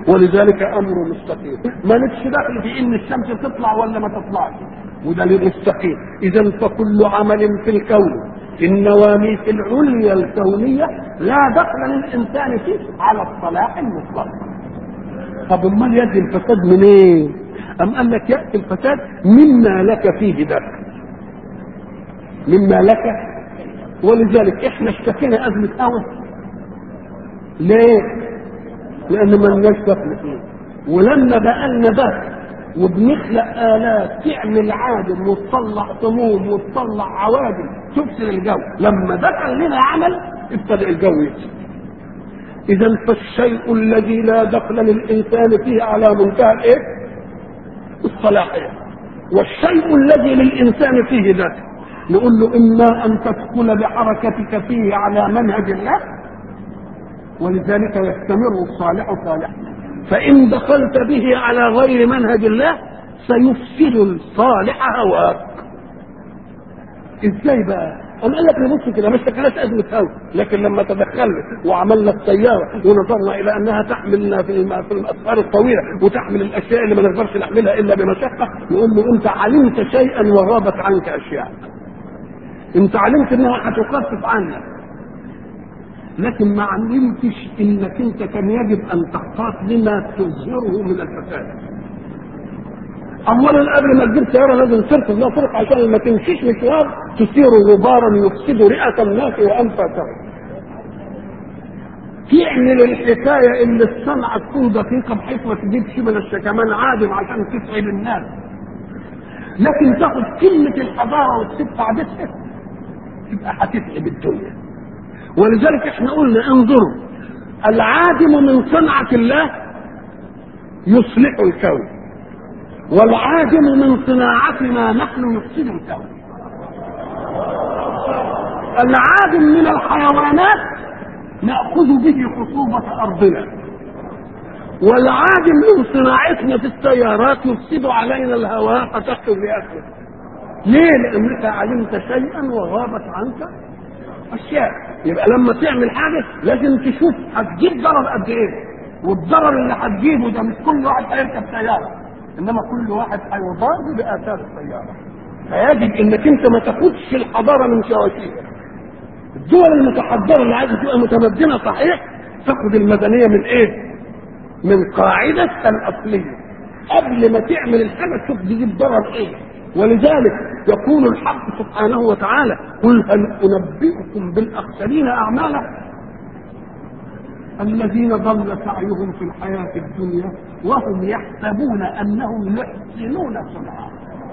ولذلك امر مستقيم مالكش دخل في ان الشمس تطلع ولا ما تطلعش وده للمستقيم اذا فكل عمل في الكون في النواميس العليا الكونيه لا دخل للانسان فيه على الصلاح المطلق طب امال ياتي الفساد منين إيه؟ ام قال لك ياتي الفساد مما لك فيه دخل مما لك ولذلك احنا اشتكينا ازمه هوى ليه؟ لان ما لناش دخل فيه ولما بقى لنا دخل وبنخلق آلات تعمل عادم وتطلع سموم وتطلع عوادم تفسد الجو لما دخل لنا عمل ابتدأ الجو يفسد إذا فالشيء الذي لا دخل للإنسان فيه على منتهى الإيه؟ الصلاحية والشيء الذي للإنسان فيه دخل نقول له إما أن تدخل بحركتك فيه على منهج الله ولذلك يستمر الصالح صالحا فإن دخلت به على غير منهج الله سيفسد الصالح هواك ازاي بقى؟ أنا قال لك نبص كده ما اشتكناش أزمة هوا لكن لما تدخلنا وعملنا السيارة ونظرنا إلى أنها تحملنا في في الأسفار الطويلة وتحمل الأشياء اللي ما نقدرش نحملها إلا بمشقة نقول له أنت علمت شيئا وغابت عنك أشياء أنت علمت أنها هتخفف عنك لكن ما علمتش انك انت كان يجب ان تحتاط لما تظهره من الفساد اولا قبل ما تجيب سياره لازم تركب لها طرق عشان ما تمشيش مشوار تثير غبارا يفسد رئه الناس وانفاسهم تعمل الحكايه ان الصنعه تكون دقيقه بحيث ما تجيبش من الشكمان عادم عشان تسعد الناس لكن تاخد كلمه الحضاره وتسيب قعدتها تبقى هتتعب الدنيا ولذلك احنا قلنا انظروا العادم من صنعة الله يصلح الكون والعادم من صناعتنا نحن يفسد الكون العادم من الحيوانات نأخذ به خصوبة أرضنا والعادم من صناعتنا في السيارات يفسد علينا الهواء فتحت بأكله ليه؟ لأنك علمت شيئا وغابت عنك أشياء يبقى لما تعمل حاجه لازم تشوف هتجيب ضرر قد ايه والضرر اللي هتجيبه ده مش كل واحد هيركب سياره انما كل واحد هيضار باثار السياره فيجب انك انت ما تاخدش الحضاره من شواشيها الدول المتحضره اللي عايزه تبقى متمدنه صحيح تاخد المدنيه من ايه؟ من قاعده الاصليه قبل ما تعمل الحاجه تشوف تجيب ضرر ايه ولذلك يقول الحق سبحانه وتعالى قل هل انبئكم بالاخسرين اعمالا الذين ضل سعيهم في الحياه الدنيا وهم يحسبون انهم يحسنون صنعا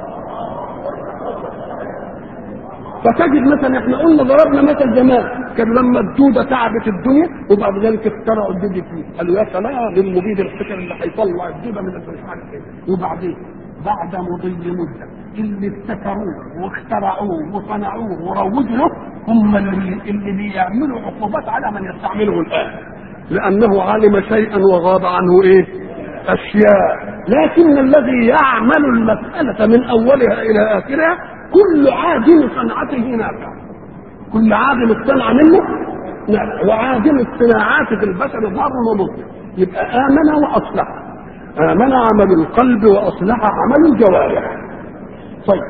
فتجد مثلا احنا قلنا ضربنا مثل زمان كان لما الدوده تعبت الدنيا وبعد ذلك اخترعوا الدودة فيه قالوا يا سلام للمبيد الحشر اللي هيطلع الدوده من مش عارف ايه وبعدين بعد مضي مده اللي ابتكروه واخترعوه وصنعوه وروجوا له هم اللي, اللي بيعملوا عقوبات على من يستعمله الان لانه علم شيئا وغاب عنه ايه اشياء لكن الذي يعمل المساله من اولها الى اخرها كل عادم صنعته نافع كل عادم الصنعه منه نافع وعادم الصناعات في البشر ضار ومضر يبقى امن واصلح امن عمل القلب واصلح عمل الجوارح طيب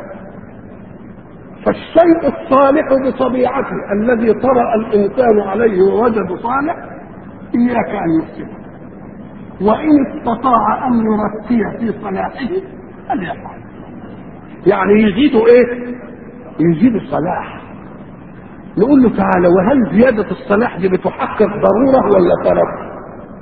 فالشيء الصالح بطبيعته الذي طرأ الإنسان عليه ووجد صالح إياك أن يفسده وإن استطاع أن يرقي في صلاحه فليفعل يعني يزيد إيه؟ يزيد الصلاح نقول له تعالى وهل زيادة الصلاح دي بتحقق ضرورة ولا ترك؟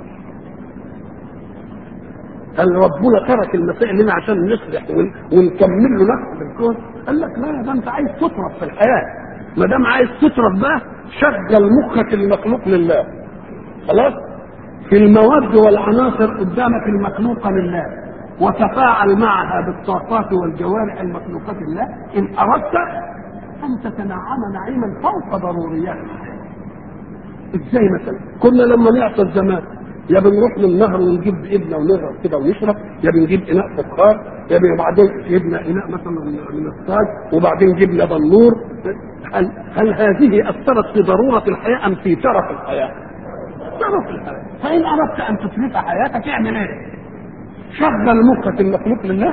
هل ربنا ترك المسائل لنا عشان نصلح ونكمل له نفس في الكون؟ قال لك لا ده انت عايز تترف في الحياه ما دام عايز تترف بقى شغل مخك المخلوق لله خلاص؟ في المواد والعناصر قدامك المخلوقه لله وتفاعل معها بالطاقات والجوارح المخلوقات لله ان اردت ان تتنعم نعيما فوق ضرورياتك ازاي مثلا كنا لما نعطل زمان يا بنروح للنهر ونجيب ابنه ونغرق كده ونشرب يا بنجيب اناء فخار يا بعدين جبنا اناء مثلا من الصاج وبعدين جبنا بنور هل, هل هذه اثرت في ضروره الحياه ام في ترف الحياه؟ تعرف الحياه فان اردت ان تتلف حياتك اعمل ايه؟ شغل مخك المخلوق لله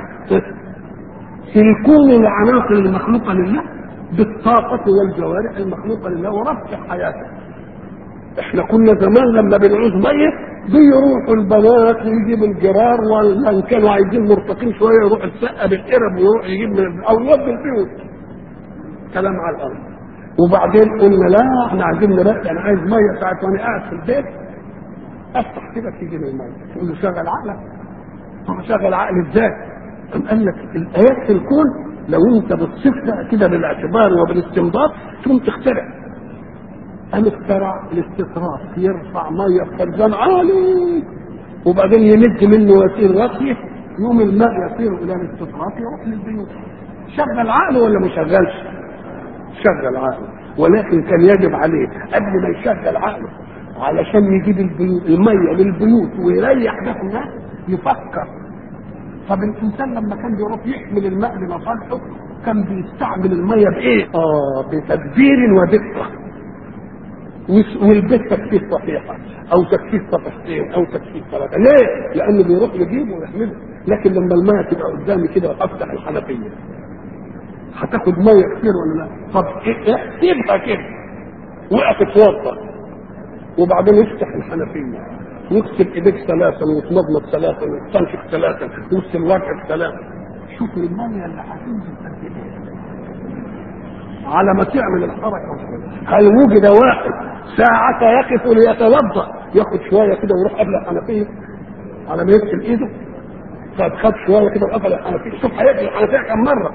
في الكون العناصر المخلوقه لله بالطاقه والجوارح المخلوقه لله ورفع حياتك احنا كنا زمان لما بنعوز ميه بيروحوا البنات ويجيبوا الجرار ولا ان كانوا عايزين مرتقين شويه يروح السقه بالقرب ويروح يجيب من او يودي البيوت كلام على الارض وبعدين قلنا لا احنا عايزين نرقي انا عايز ميه ساعه وانا قاعد في البيت افتح كده تيجي من الميه تقول له شغل عقلك طب شغل عقلي ازاي؟ قام قال لك الايات في الكون لو انت بتصفها كده بالاعتبار وبالاستنباط تقوم تخترع قام اخترع الاستطراف يرفع ميه في خزان عالي وبعدين يمد منه وسيل راسيه يوم الماء يصير الى الاستطراف يروح للبيوت شغل عقله ولا ما شغلش؟ شغل عقله ولكن كان يجب عليه قبل ما يشغل عقله علشان يجيب البيوت الميه للبيوت ويريح ده الناس يفكر طب الانسان لما كان بيروح يحمل الماء لمصالحه كان بيستعمل الميه بايه؟ اه بتدبير ودقه والبيت تكفيه صفيحه او تكفيه صفحتين او تكفيه ثلاثه ليه؟ لانه بيروح يجيبه ويحمله لكن لما الميه تبقى قدامي كده وافتح الحنفيه هتاخد ميه كتير ولا لا؟ طب احسبها كده وقف اتوضا وبعدين يفتح الحنفيه يغسل ايديك ثلاثا ويتمضمض ثلاثا ويستنشق ثلاثا ويغسل وجهك ثلاثا شوف الميه اللي هتنزل قد ايه على ما تعمل الحركه هل وجد واحد ساعة يقف ليتوضا ياخد شويه كده ويروح قبل الحنفيه على ما يغسل ايده طب خد شويه كده وقفل الحنفيه شوف هيقفل الحنفيه كم مره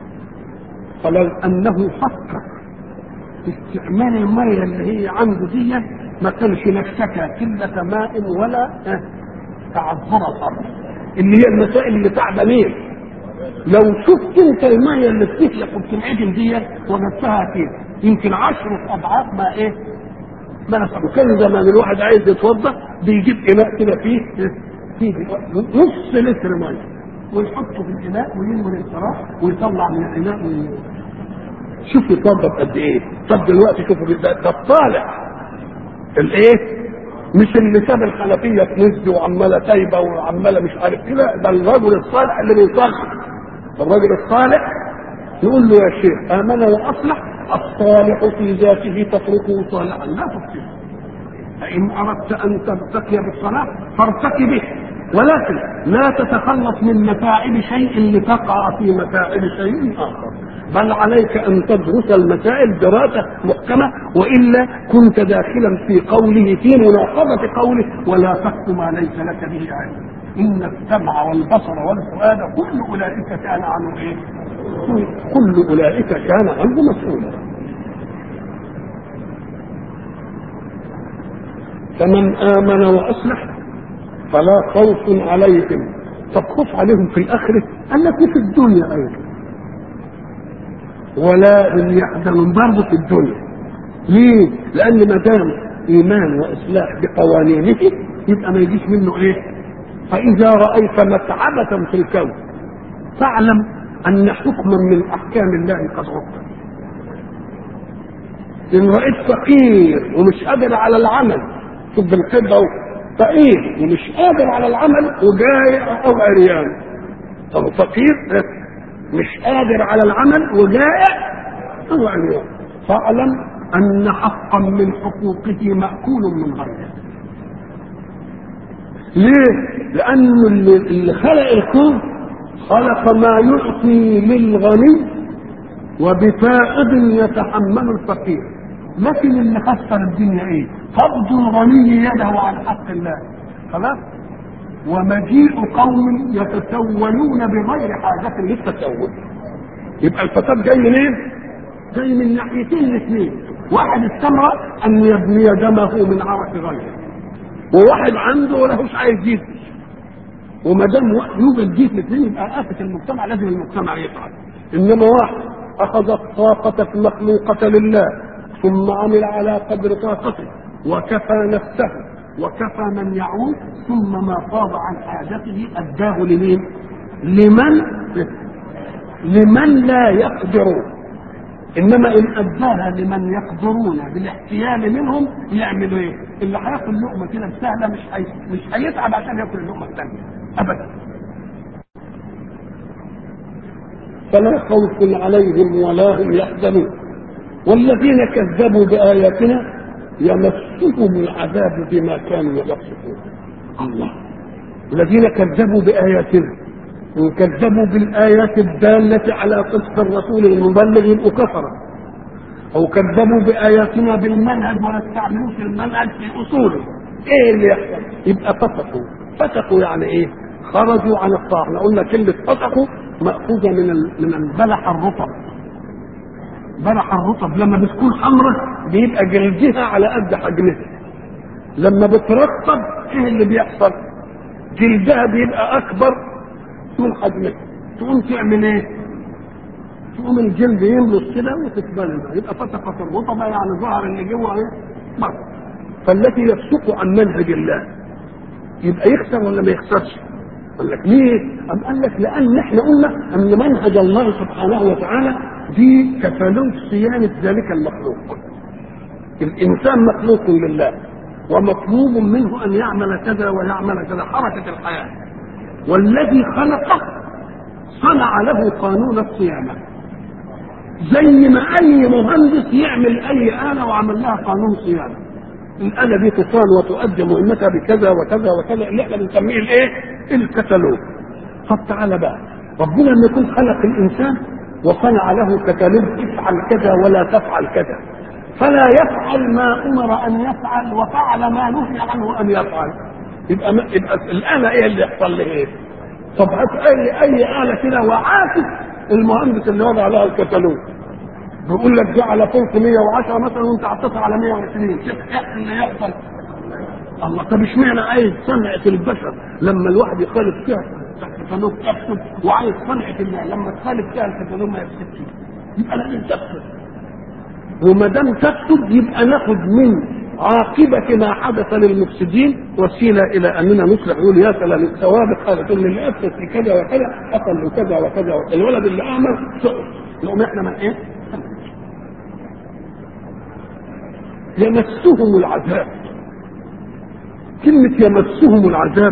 فلو انه فكر في استعمال الميه اللي هي عنده دي ما كانش نفسك قله ماء ولا تعذر صبر اللي هي المسائل اللي تعبانين لو شفت انت الميه اللي بتفلق وبتنعدم دي وجدتها كده يمكن عشرة اضعاف ما ايه ما نفسك وكان زمان الواحد عايز يتوضا بيجيب اناء كده فيه فيه نص لتر ميه ويحطه في الاناء وينمر الفراغ ويطلع من الاناء وي... شوف يتوضا قد ايه طب دلوقتي شوفوا ده, ده الطالع الايه مش اللي ساب الحنفيه تنزل وعماله تايبه وعماله مش عارف كده ده الرجل الصالح اللي بيصلي الرجل الصالح يقول له يا شيخ امن واصلح الصالح في ذاته تتركه صالحا لا تفسده فان اردت ان ترتقي بالصلاه فارتقي به ولكن لا تتخلص من متاعب شيء لتقع في متاعب شيء اخر بل عليك ان تدرس المسائل دراسه محكمه والا كنت داخلا في قوله في مناقضه قوله ولا تقف ما ليس لك به علم ان السمع والبصر والفؤاد كل اولئك كان عنه ايه؟ كل اولئك كان عنه مسؤولا فمن امن واصلح فلا خوف عليهم طب خوف عليهم في الاخره قال لك في الدنيا ايضا ولا هم يحزنون برضه في الدنيا ليه؟ لان ما دام ايمان واصلاح بقوانينه يبقى ما يجيش منه ايه؟ فاذا رايت متعبه في الكون فاعلم ان حكما من احكام الله قد عقد ان رايت فقير ومش قادر على العمل شوف بالقبه اهو فقير ومش قادر على العمل وجائع او عريان طب فقير مش قادر على العمل وجائع او عريان فاعلم ان حقا من حقوقه ماكول من غيره ليه؟ لأن اللي خلق الكون خلق ما يعطي للغني وبفائض يتحمل الفقير لكن اللي خسر الدنيا ايه؟ قبض الغني يده عن حق الله خلاص؟ ومجيء قوم يتسولون بغير حاجة للتسول يبقى الفساد جاي منين؟ جاي من ناحيتين الاثنين واحد استمر ان يبني دمه من عرق غيره وواحد عنده لهوش عايز يدي وما دام يوجد جيش الاثنين يبقى آفة المجتمع لازم المجتمع يفعل انما واحد اخذ الطاقة المخلوقة لله ثم عمل على قدر طاقته وكفى نفسه وكفى من يعود ثم ما فاض عن حاجته اداه لمين؟ لمن لمن لا يقدر انما ان اداها لمن يقدرون بالاحتيال منهم يعملوا ايه؟ اللي هياكل لقمه كده سهله مش هي... مش هيتعب عشان ياكل اللقمه الثانيه ابدا فلا خوف عليهم ولا هم يحزنون والذين كذبوا باياتنا يمسهم العذاب بما كانوا يفسقون الله الذين كذبوا باياتنا وكذبوا بالايات الداله على قصه الرسول المبلغ يبقوا كفره او كذبوا باياتنا بالمنهج ولا استعملوش المنهج في اصوله ايه اللي يحصل يبقى فسقوا فسقوا يعني ايه خرجوا عن الطاعه احنا قلنا كلمه فسقوا ماخوذه من من البلح الرطب بلح الرطب لما بتكون حمراء بيبقى جلدها على قد حجمها لما بترطب ايه اللي بيحصل جلدها بيبقى اكبر من حجمها تقوم تعمل ايه تقوم الجلد يملص كده وتتبلد يبقى فتقت الرطبه يعني ظهر اللي جوه ايه مر فالتي يفسق عن منهج الله يبقى يخسر ولا ما يخسرش قال لك ليه؟ أم قال لك لأن احنا قلنا أن منهج الله سبحانه وتعالى دي كتالوج صيانة ذلك المخلوق. الإنسان مخلوق لله ومطلوب منه أن يعمل كذا ويعمل كذا حركة الحياة. والذي خلقه صنع له قانون الصيانة. زي ما أي مهندس يعمل أي آلة وعمل لها قانون صيانة. الآلة دي تصان وتؤدي مهمتها بكذا وكذا وكذا اللي احنا بنسميه الايه؟ الكتالوج. طب تعالى بقى ربنا لما يكون خلق الإنسان وصنع له كتالوج افعل كذا ولا تفعل كذا فلا يفعل ما أمر أن يفعل وفعل ما نهي عنه أن يفعل يبقى ما يبقى الآلة إيه اللي يحصل له إيه؟ طب هات أي أي آلة كده وعاكس المهندس اللي وضع لها الكتالوج بيقول لك دي على فوق 110 مثلا وانت حطيتها على 120 شوف ايه اللي يحصل الله طب اشمعنى عايز صنعة البشر لما الواحد يخالف فيها الكتالوج تفسد وعايز صنعة الله لما تخالف فيها الكتالوج ما يفسدش يبقى لازم تفسد وما دام تفسد يبقى ناخد من عاقبة ما حدث للمفسدين وسيلة إلى أننا نصلح يقول يا سلام الثوابت قالت إن اللي أفسد في كذا وكذا حصل له كذا وكذا الولد اللي أعمل سقط نقوم إحنا من إيه؟ يمسهم العذاب كلمة يمسهم العذاب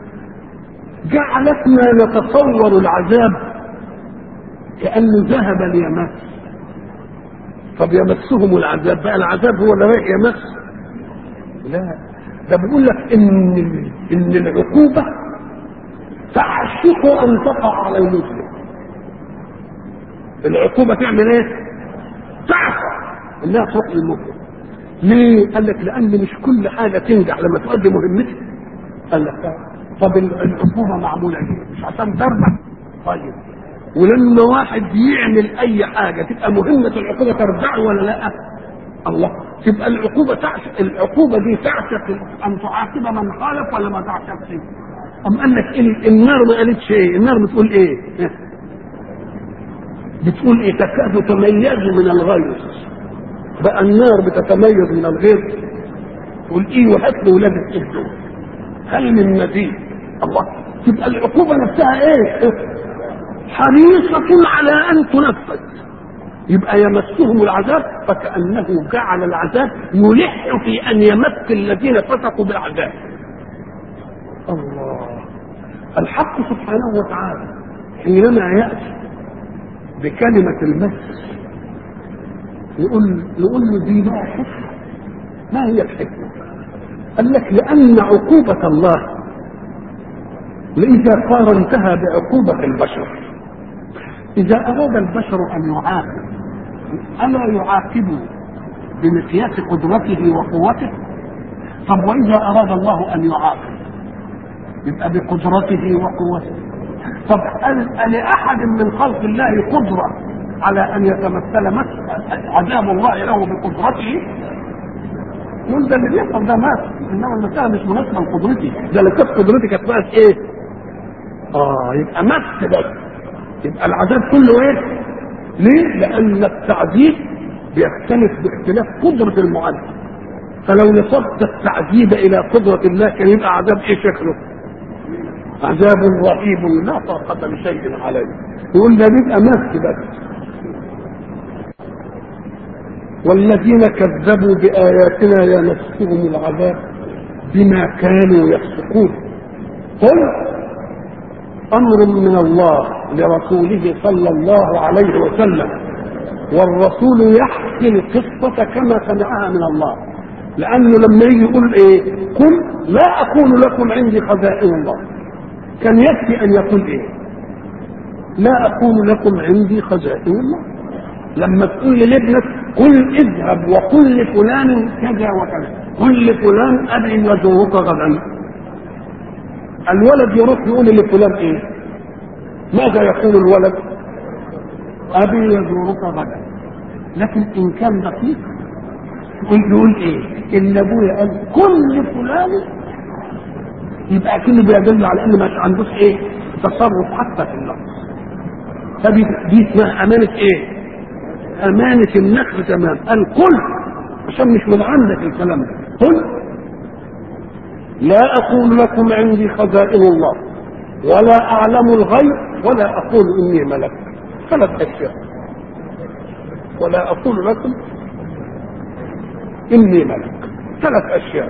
جعلتنا نتصور العذاب كأنه ذهب ليمس طب يمسهم العذاب بقى العذاب هو اللي رايح يمس لا ده بيقول لك ان ان العقوبه تعشق ان تقع على المسلم العقوبه تعمل ايه؟ تعشق انها تروح للمسلم ليه؟ قال لك لان مش كل حاجه تنجح لما تؤدي مهمتها قال لك طب العقوبه معموله ليه؟ مش عشان تربح طيب ولما واحد يعمل اي حاجه تبقى مهمه العقوبه ترجعه ولا لا؟ الله تبقى العقوبه تعشق العقوبه دي تعشق ان تعاقب من خالف ولا ما تعشقش؟ أم قال لك النار ما قالتش ايه؟ النار بتقول ايه؟ بتقول ايه؟ تكاد تميز من الغيظ بقى النار بتتميز من الغيظ تقول ايه وهات له ولاد الدول هل من مزيد الله تبقى العقوبه نفسها ايه؟ حريصة على أن تنفذ يبقى يمسهم العذاب فكأنه جعل العذاب يلح في أن يمس الذين فسقوا بالعذاب الله الحق سبحانه وتعالى حينما يأتي بكلمة المس يقول نقول له دي بقى حكمة ما هي الحكمة؟ قال لك لأن عقوبة الله إذا قارنتها بعقوبة البشر إذا أراد البشر أن يعاقب ألا يعاقب بمقياس قدرته وقوته؟ طب وإذا أراد الله أن يعاقب يبقى بقدرته وقوته طب هل لأحد من خلق الله قدرة على أن يتمثل عذاب الله له بقدرته؟ يقول ده اللي بيحصل ده مات انما المساله مش مناسبه لقدرتي ده لو كانت قدرتي كانت بقت ايه؟ اه يبقى مات بس يبقى العذاب كله ايه؟ ليه؟ لأن التعذيب بيختلف باختلاف قدرة المعذب. فلو نصبت التعذيب إلى قدرة الله كان يبقى عذاب إيه شكله؟ عذاب رهيب لا طاقة لشيء عليه. يقول ده بيبقى مس بس. والذين كذبوا بآياتنا يمسهم العذاب بما كانوا يفسقون قل أمر من الله لرسوله صلى الله عليه وسلم والرسول يحكي القصة كما سمعها من الله لأنه لما يجي يقول إيه قل لا أقول لكم عندي خزائن الله كان يكفي أن يقول إيه لا أقول لكم عندي خزائن الله لما تقول لابنك قل اذهب وقل لفلان كذا وكذا قل لفلان ابي يزورك غدا الولد يروح يقول لفلان ايه ماذا يقول الولد ابي يزورك غدا لكن ان كان دقيق يقول يقول ايه ان ابويا قال كل لفلان يبقى كله بيدل على ان ما عندوش ايه تصرف حتى في اللفظ فدي دي اسمها امانه ايه أمانة النقل تمام القل عشان مش من عندك الكلام ده قل لا أقول لكم عندي خزائن الله ولا أعلم الغيب ولا أقول إني ملك ثلاث أشياء ولا أقول لكم إني ملك ثلاث أشياء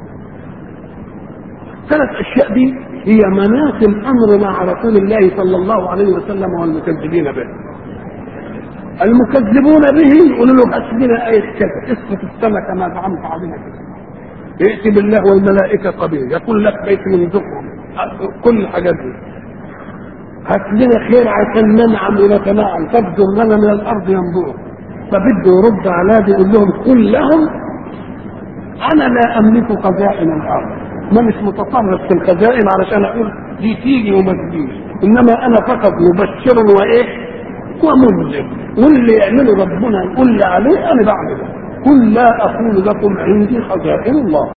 ثلاث أشياء دي هي مناط الأمر مع رسول الله صلى الله عليه وسلم والمكذبين به المكذبون به يقولوا له هات لنا آية كذا اسقط السماء كما زعمت علينا كذا ائت بالله والملائكة قبيل يقول لك بيت من ذكر كل الحاجات دي هات لنا خير عشان ننعم ونتنعم تبدو لنا من الأرض ينظر فبده يرد على دي يقول لهم قل لهم أنا لا أملك خزائن الأرض ما مش متصرف في الخزائن علشان أقول دي تيجي وما تجيش إنما أنا فقط مبشر وإيه ومنذر واللي يعمله ربنا يقول لي عليه انا بعمله قل لا اقول لكم عندي خزائن الله